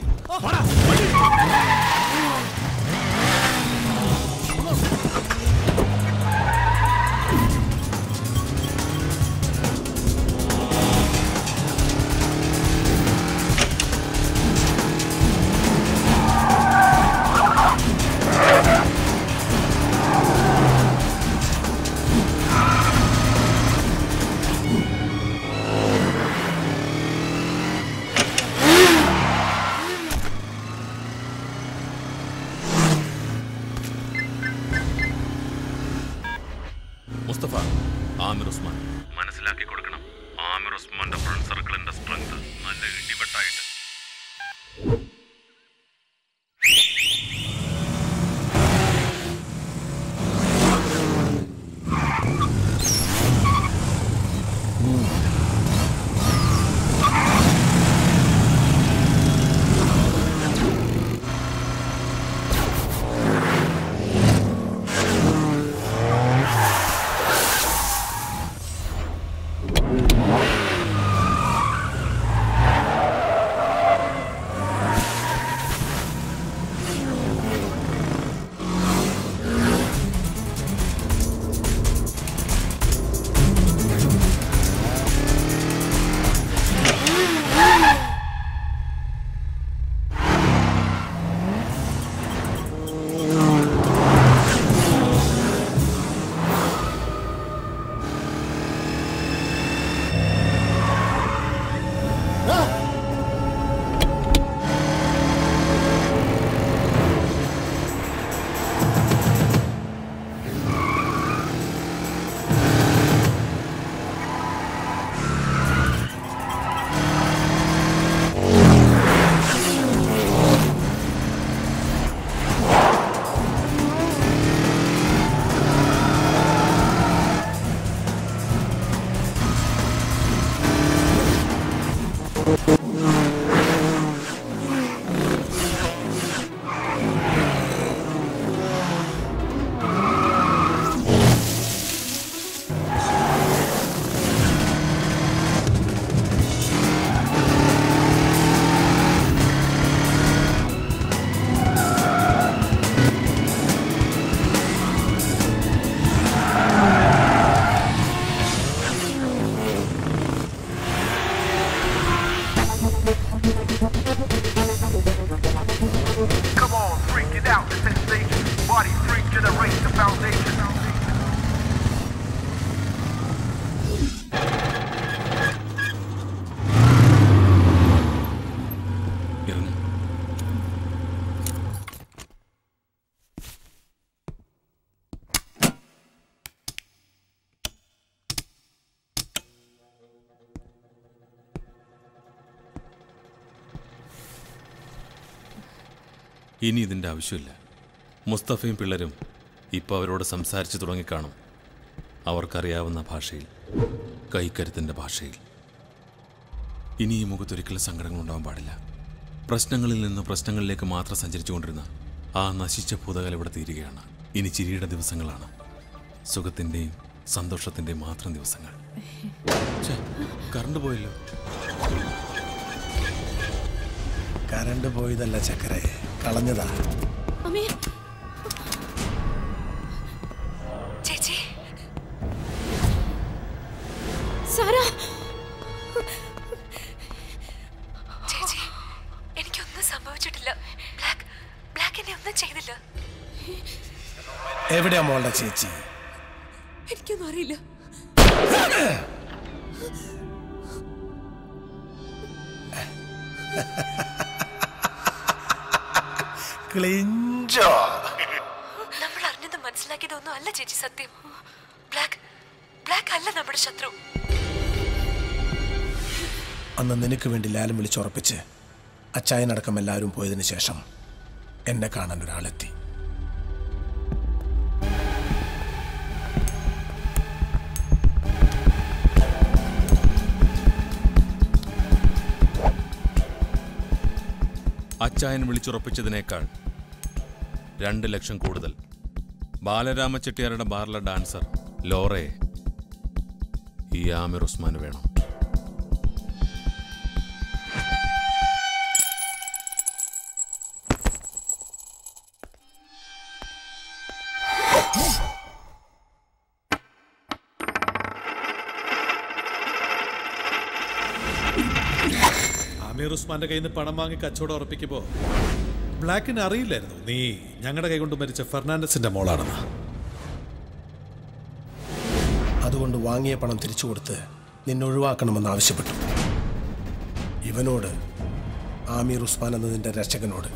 മുസ്തഫ ആമിർ ഉസ്മാൻ മനസ്സിലാക്കി കൊടുക്കണം ആമിർ ഉസ്മാന്റെ ഫ്രണ്ട് സർക്കിളിന്റെ സ്ട്രെങ്ത് നല്ല ഇടിവെട്ടായിട്ട് ഇനി ഇതിൻ്റെ ആവശ്യമില്ല മുസ്തഫയും പിള്ളരും ഇപ്പോൾ അവരോട് സംസാരിച്ചു തുടങ്ങിക്കാണും അവർക്കറിയാവുന്ന ഭാഷയിൽ കൈക്കരുത്തിൻ്റെ ഭാഷയിൽ ഇനി ഈ മുഖത്തൊരിക്കലും സങ്കടങ്ങൾ ഉണ്ടാവാൻ പാടില്ല പ്രശ്നങ്ങളിൽ നിന്ന് പ്രശ്നങ്ങളിലേക്ക് മാത്രം സഞ്ചരിച്ചുകൊണ്ടിരുന്ന ആ നശിച്ച ഭൂതകാലം ഇവിടെ തീരുകയാണ് ഇനി ചിരിയുടെ ദിവസങ്ങളാണ് സുഖത്തിൻ്റെയും സന്തോഷത്തിൻ്റെയും മാത്രം ദിവസങ്ങൾ ഛെ, കറണ്ട് പോയല്ലോ
കരണ്ട് പോയതല്ല ചക്കരെ കളഞ്ഞതാ
അമ്മേ ചേച്ചി സാറാ ചേച്ചി എനിക്കൊന്നും സംഭവിച്ചിട്ടില്ല ബ്ലാക്ക് ബ്ലാക്ക് എന്നെ ഒന്നും ചെയ്തില്ല
എവിടെയാ മോളുടെ ചേച്ചി
എനിക്കൊന്നും അറിയില്ല
ക്ലിഞ്ചോ
നമ്മൾ അറിഞ്ഞത് മനസ്സിലാക്കിയതൊന്നും അല്ല ചേച്ചി സത്യം ബ്ലാക്ക് ബ്ലാക്ക് അല്ല നമ്മുടെ ശത്രു
അന്ന് നിനക്ക് വേണ്ടി ലാലം വിളിച്ചുറപ്പിച്ച് അച്ചായനടക്കം എല്ലാവരും പോയതിനു ശേഷം എന്നെ കാണാൻ ഒരാളെത്തി
അച്ചായൻ വിളിച്ചുറപ്പിച്ചതിനേക്കാൾ രണ്ട് ലക്ഷം കൂടുതൽ ബാലരാമ ചെട്ടിയാരുടെ ബാറിലെ ഡാൻസർ ലോറയെ ഈ ആമിർ ഉസ്മാന് വേണം
അമീർ ഉസ്മാന്റെ കയ്യിൽ നിന്ന് പണം വാങ്ങി കച്ചവടം ഉറപ്പിക്കുമ്പോൾ ബ്ലാക്കിന് അറിയില്ലായിരുന്നു നീ ഞങ്ങളുടെ കൈ കൊണ്ട് മരിച്ച ഫെർണാണ്ടസിന്റെ മോളാണെന്ന്
അതുകൊണ്ട് വാങ്ങിയ പണം തിരിച്ചു കൊടുത്ത് നിന്നെ ഒഴിവാക്കണമെന്ന് ആവശ്യപ്പെട്ടു ഇവനോട് ആമീർ ഉസ്മാൻ എന്നതിൻ്റെ രക്ഷകനോട്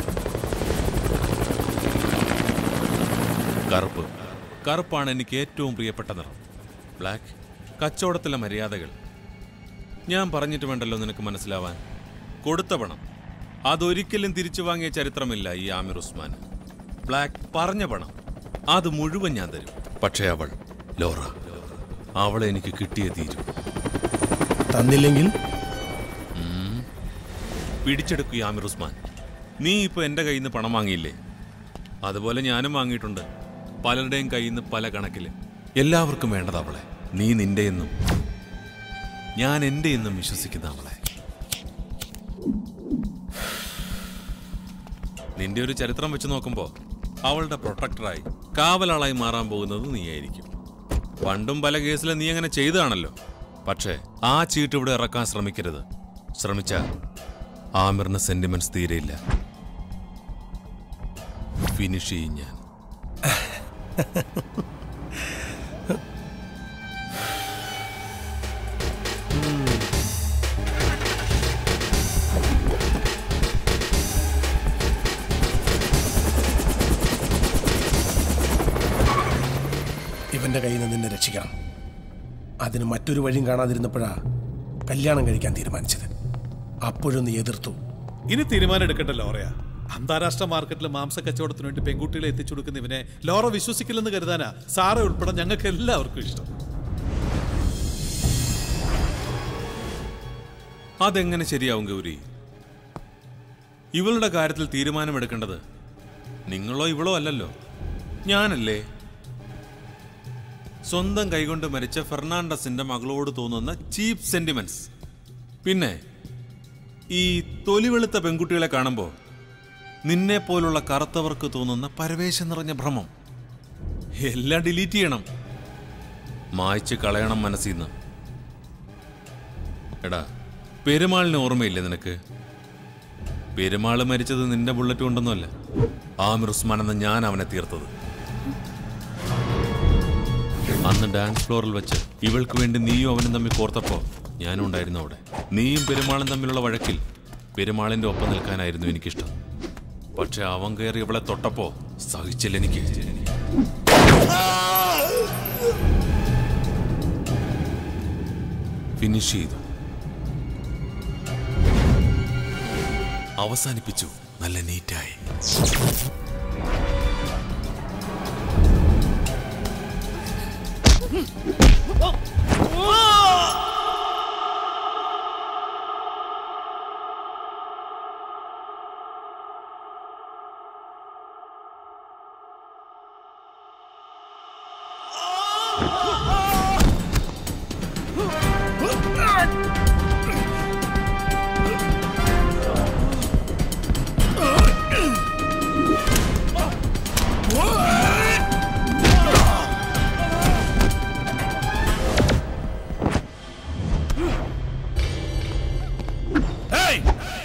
കറുപ്പ് കറുപ്പാണ് എനിക്ക് ഏറ്റവും പ്രിയപ്പെട്ട നിറം ബ്ലാക്ക് കച്ചവടത്തിലെ മര്യാദകൾ ഞാൻ പറഞ്ഞിട്ട് വേണ്ടല്ലോ നിനക്ക് മനസ്സിലാവാൻ കൊടുത്ത പണം അതൊരിക്കലും തിരിച്ചു വാങ്ങിയ ചരിത്രമില്ല ഈ ആമിർ ഉസ്മാൻ ബ്ലാക്ക് പറഞ്ഞ പണം അത് മുഴുവൻ ഞാൻ തരും പക്ഷേ അവൾ ലോറ അവളെ എനിക്ക് കിട്ടിയേ തീരും
തന്നില്ലെങ്കിൽ
ഉം. പിടിച്ചെടുക്കൂ ഈ ആമിർ ഉസ്മാൻ നീ ഇപ്പൊ എന്റെ കയ്യിൽ നിന്ന് പണം വാങ്ങിയില്ലേ അതുപോലെ ഞാനും വാങ്ങിയിട്ടുണ്ട് പലരുടെയും കയ്യിൽ നിന്ന് പല കണക്കില് എല്ലാവർക്കും വേണ്ടത് അവളെ നീ നിന്റെ എന്നും ഞാൻ എന്റെ എന്നും വിശ്വസിക്കുന്ന അവളെ നിന്റെ ഒരു ചരിത്രം വെച്ച് നോക്കുമ്പോ അവളുടെ പ്രൊട്ടക്ടറായി കാവലാളായി മാറാൻ പോകുന്നത് നീയായിരിക്കും പണ്ടും പല കേസിലും നീ അങ്ങനെ ചെയ്തതാണല്ലോ പക്ഷേ ആ ചീട്ട് ഇവിടെ ഇറക്കാൻ ശ്രമിക്കരുത് ശ്രമിച്ചാൽ ആമിറിന് സെന്റിമെന്റ്സ് തീരെയില്ല ഫിനിഷ് ചെയ്യും ഞാൻ
ഇവന്റെ കയ്യിൽ നിന്ന് നിന്നെ രക്ഷിക്കണം അതിന് മറ്റൊരു വഴിയും കാണാതിരുന്നപ്പോഴാ കല്യാണം കഴിക്കാൻ തീരുമാനിച്ചത് അപ്പോഴും നീ എതിർത്തു
ഇനി തീരുമാനം എടുക്കട്ടെ ലോറയാ അന്താരാഷ്ട്ര മാർക്കറ്റിൽ മാംസ കച്ചവടത്തിന് വേണ്ടി പെൺകുട്ടികളെ എത്തിച്ചു കൊടുക്കുന്ന ഇവനെ ലോറ വിശ്വസിക്കില്ലെന്ന് കരുതാനാ സാറ ഉൾപ്പെടെ ഞങ്ങൾക്ക് എല്ലാവർക്കും ഇഷ്ടം
അതെങ്ങനെ ശരിയാവും ഗൗരി ഇവളുടെ കാര്യത്തിൽ തീരുമാനമെടുക്കേണ്ടത് നിങ്ങളോ ഇവളോ അല്ലല്ലോ ഞാനല്ലേ സ്വന്തം കൈകൊണ്ട് മരിച്ച ഫെർണാണ്ടസിന്റെ മകളോട് തോന്നുന്ന ചീപ്പ് സെന്റിമെന്റ്സ് പിന്നെ ഈ തൊലിവെളുത്ത പെൺകുട്ടികളെ കാണുമ്പോൾ നിന്നെ പോലുള്ള കറുത്തവർക്ക് തോന്നുന്ന പരവേശം നിറഞ്ഞ ഭ്രമം എല്ലാം ഡിലീറ്റ് ചെയ്യണം മായ്ച്ച് കളയണം മനസ്സിൽ നിന്ന് എടാ പെരുമാളിന് ഓർമ്മയില്ലേ നിനക്ക് പെരുമാൾ മരിച്ചത് നിന്റെ ബുള്ളറ്റ് കൊണ്ടൊന്നുമല്ല ആമിർ ഉസ്മാൻ എന്ന ഞാൻ അവനെ തീർത്തത് അന്ന് ഡാൻസ് ഫ്ലോറിൽ വെച്ച് ഇവൾക്ക് വേണ്ടി നീയും അവനും തമ്മിൽ കോർത്തപ്പോ ഞാനും ഉണ്ടായിരുന്നു അവിടെ നീയും പെരുമാളും തമ്മിലുള്ള വഴക്കിൽ പെരുമാളിന്റെ ഒപ്പം നിൽക്കാനായിരുന്നു എനിക്കിഷ്ടം പക്ഷെ അവൻ കയറി ഇവളെ തൊട്ടപ്പോ സഹിച്ചില്ല എനിക്ക് ഫിനിഷ് ചെയ്തു അവസാനിപ്പിച്ചു
നല്ല നീറ്റായി
Hey!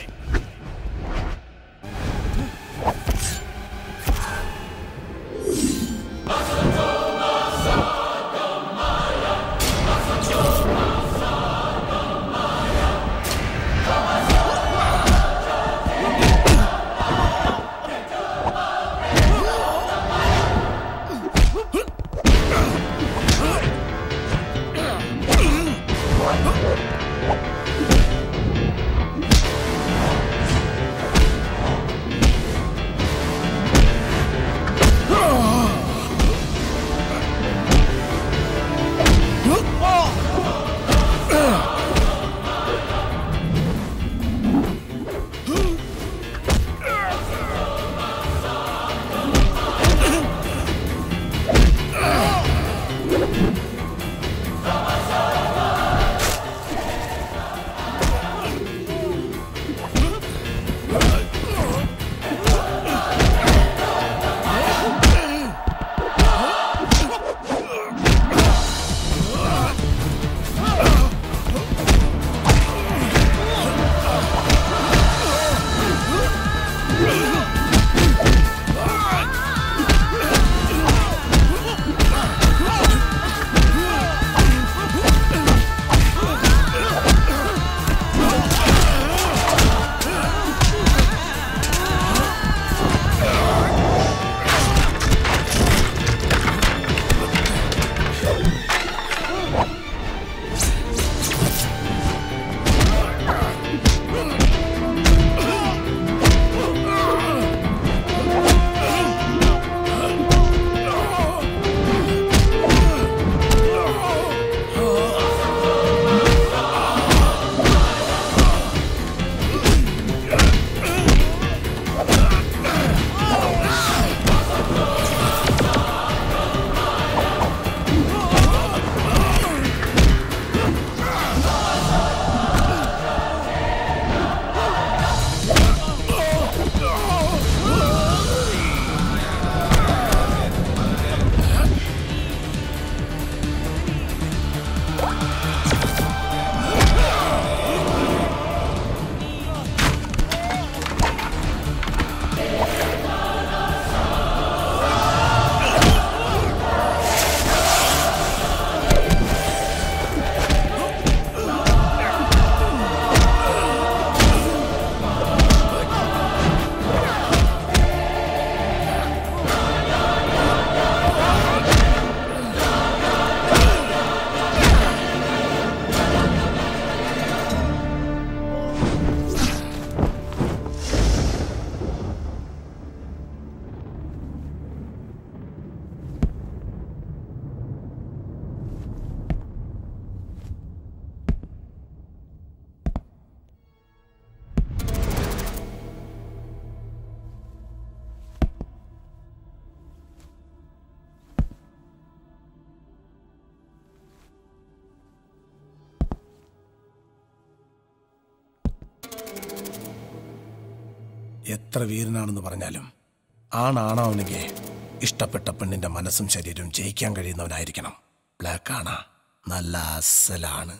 എത്ര വീരനാണെന്ന് പറഞ്ഞാലും ആണാണാവണെങ്കിൽ ഇഷ്ടപ്പെട്ട പെണ്ണിന്റെ മനസ്സും ശരീരവും ജയിക്കാൻ കഴിയുന്നവനായിരിക്കണം ബ്ലാക്ക് ആണ് നല്ല അസലാണ്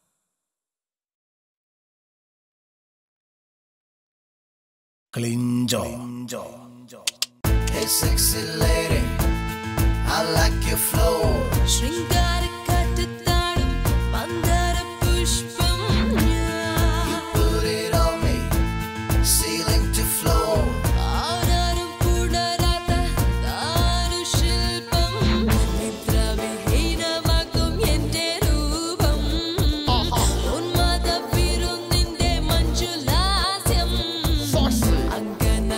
ക്ലിഞ്ചോ
Hey, sexy lady, I like your flow.
ശൃംഗാരക്കാറ്റത്താടും മന്ദാരപുഷ്പം ഞാൻ.
Put it on me, ceiling to floor.
ആരാരും പുണരാത്ത ദാരുശില്പം. നിദ്രാവിഹീനമാക്കും എന്റെ രൂപം. ഉന്മാദ വിരുന്നിന്റെ മഞ്ജുലാസ്യം. അങ്കന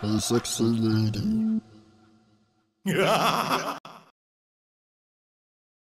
a sexy lady.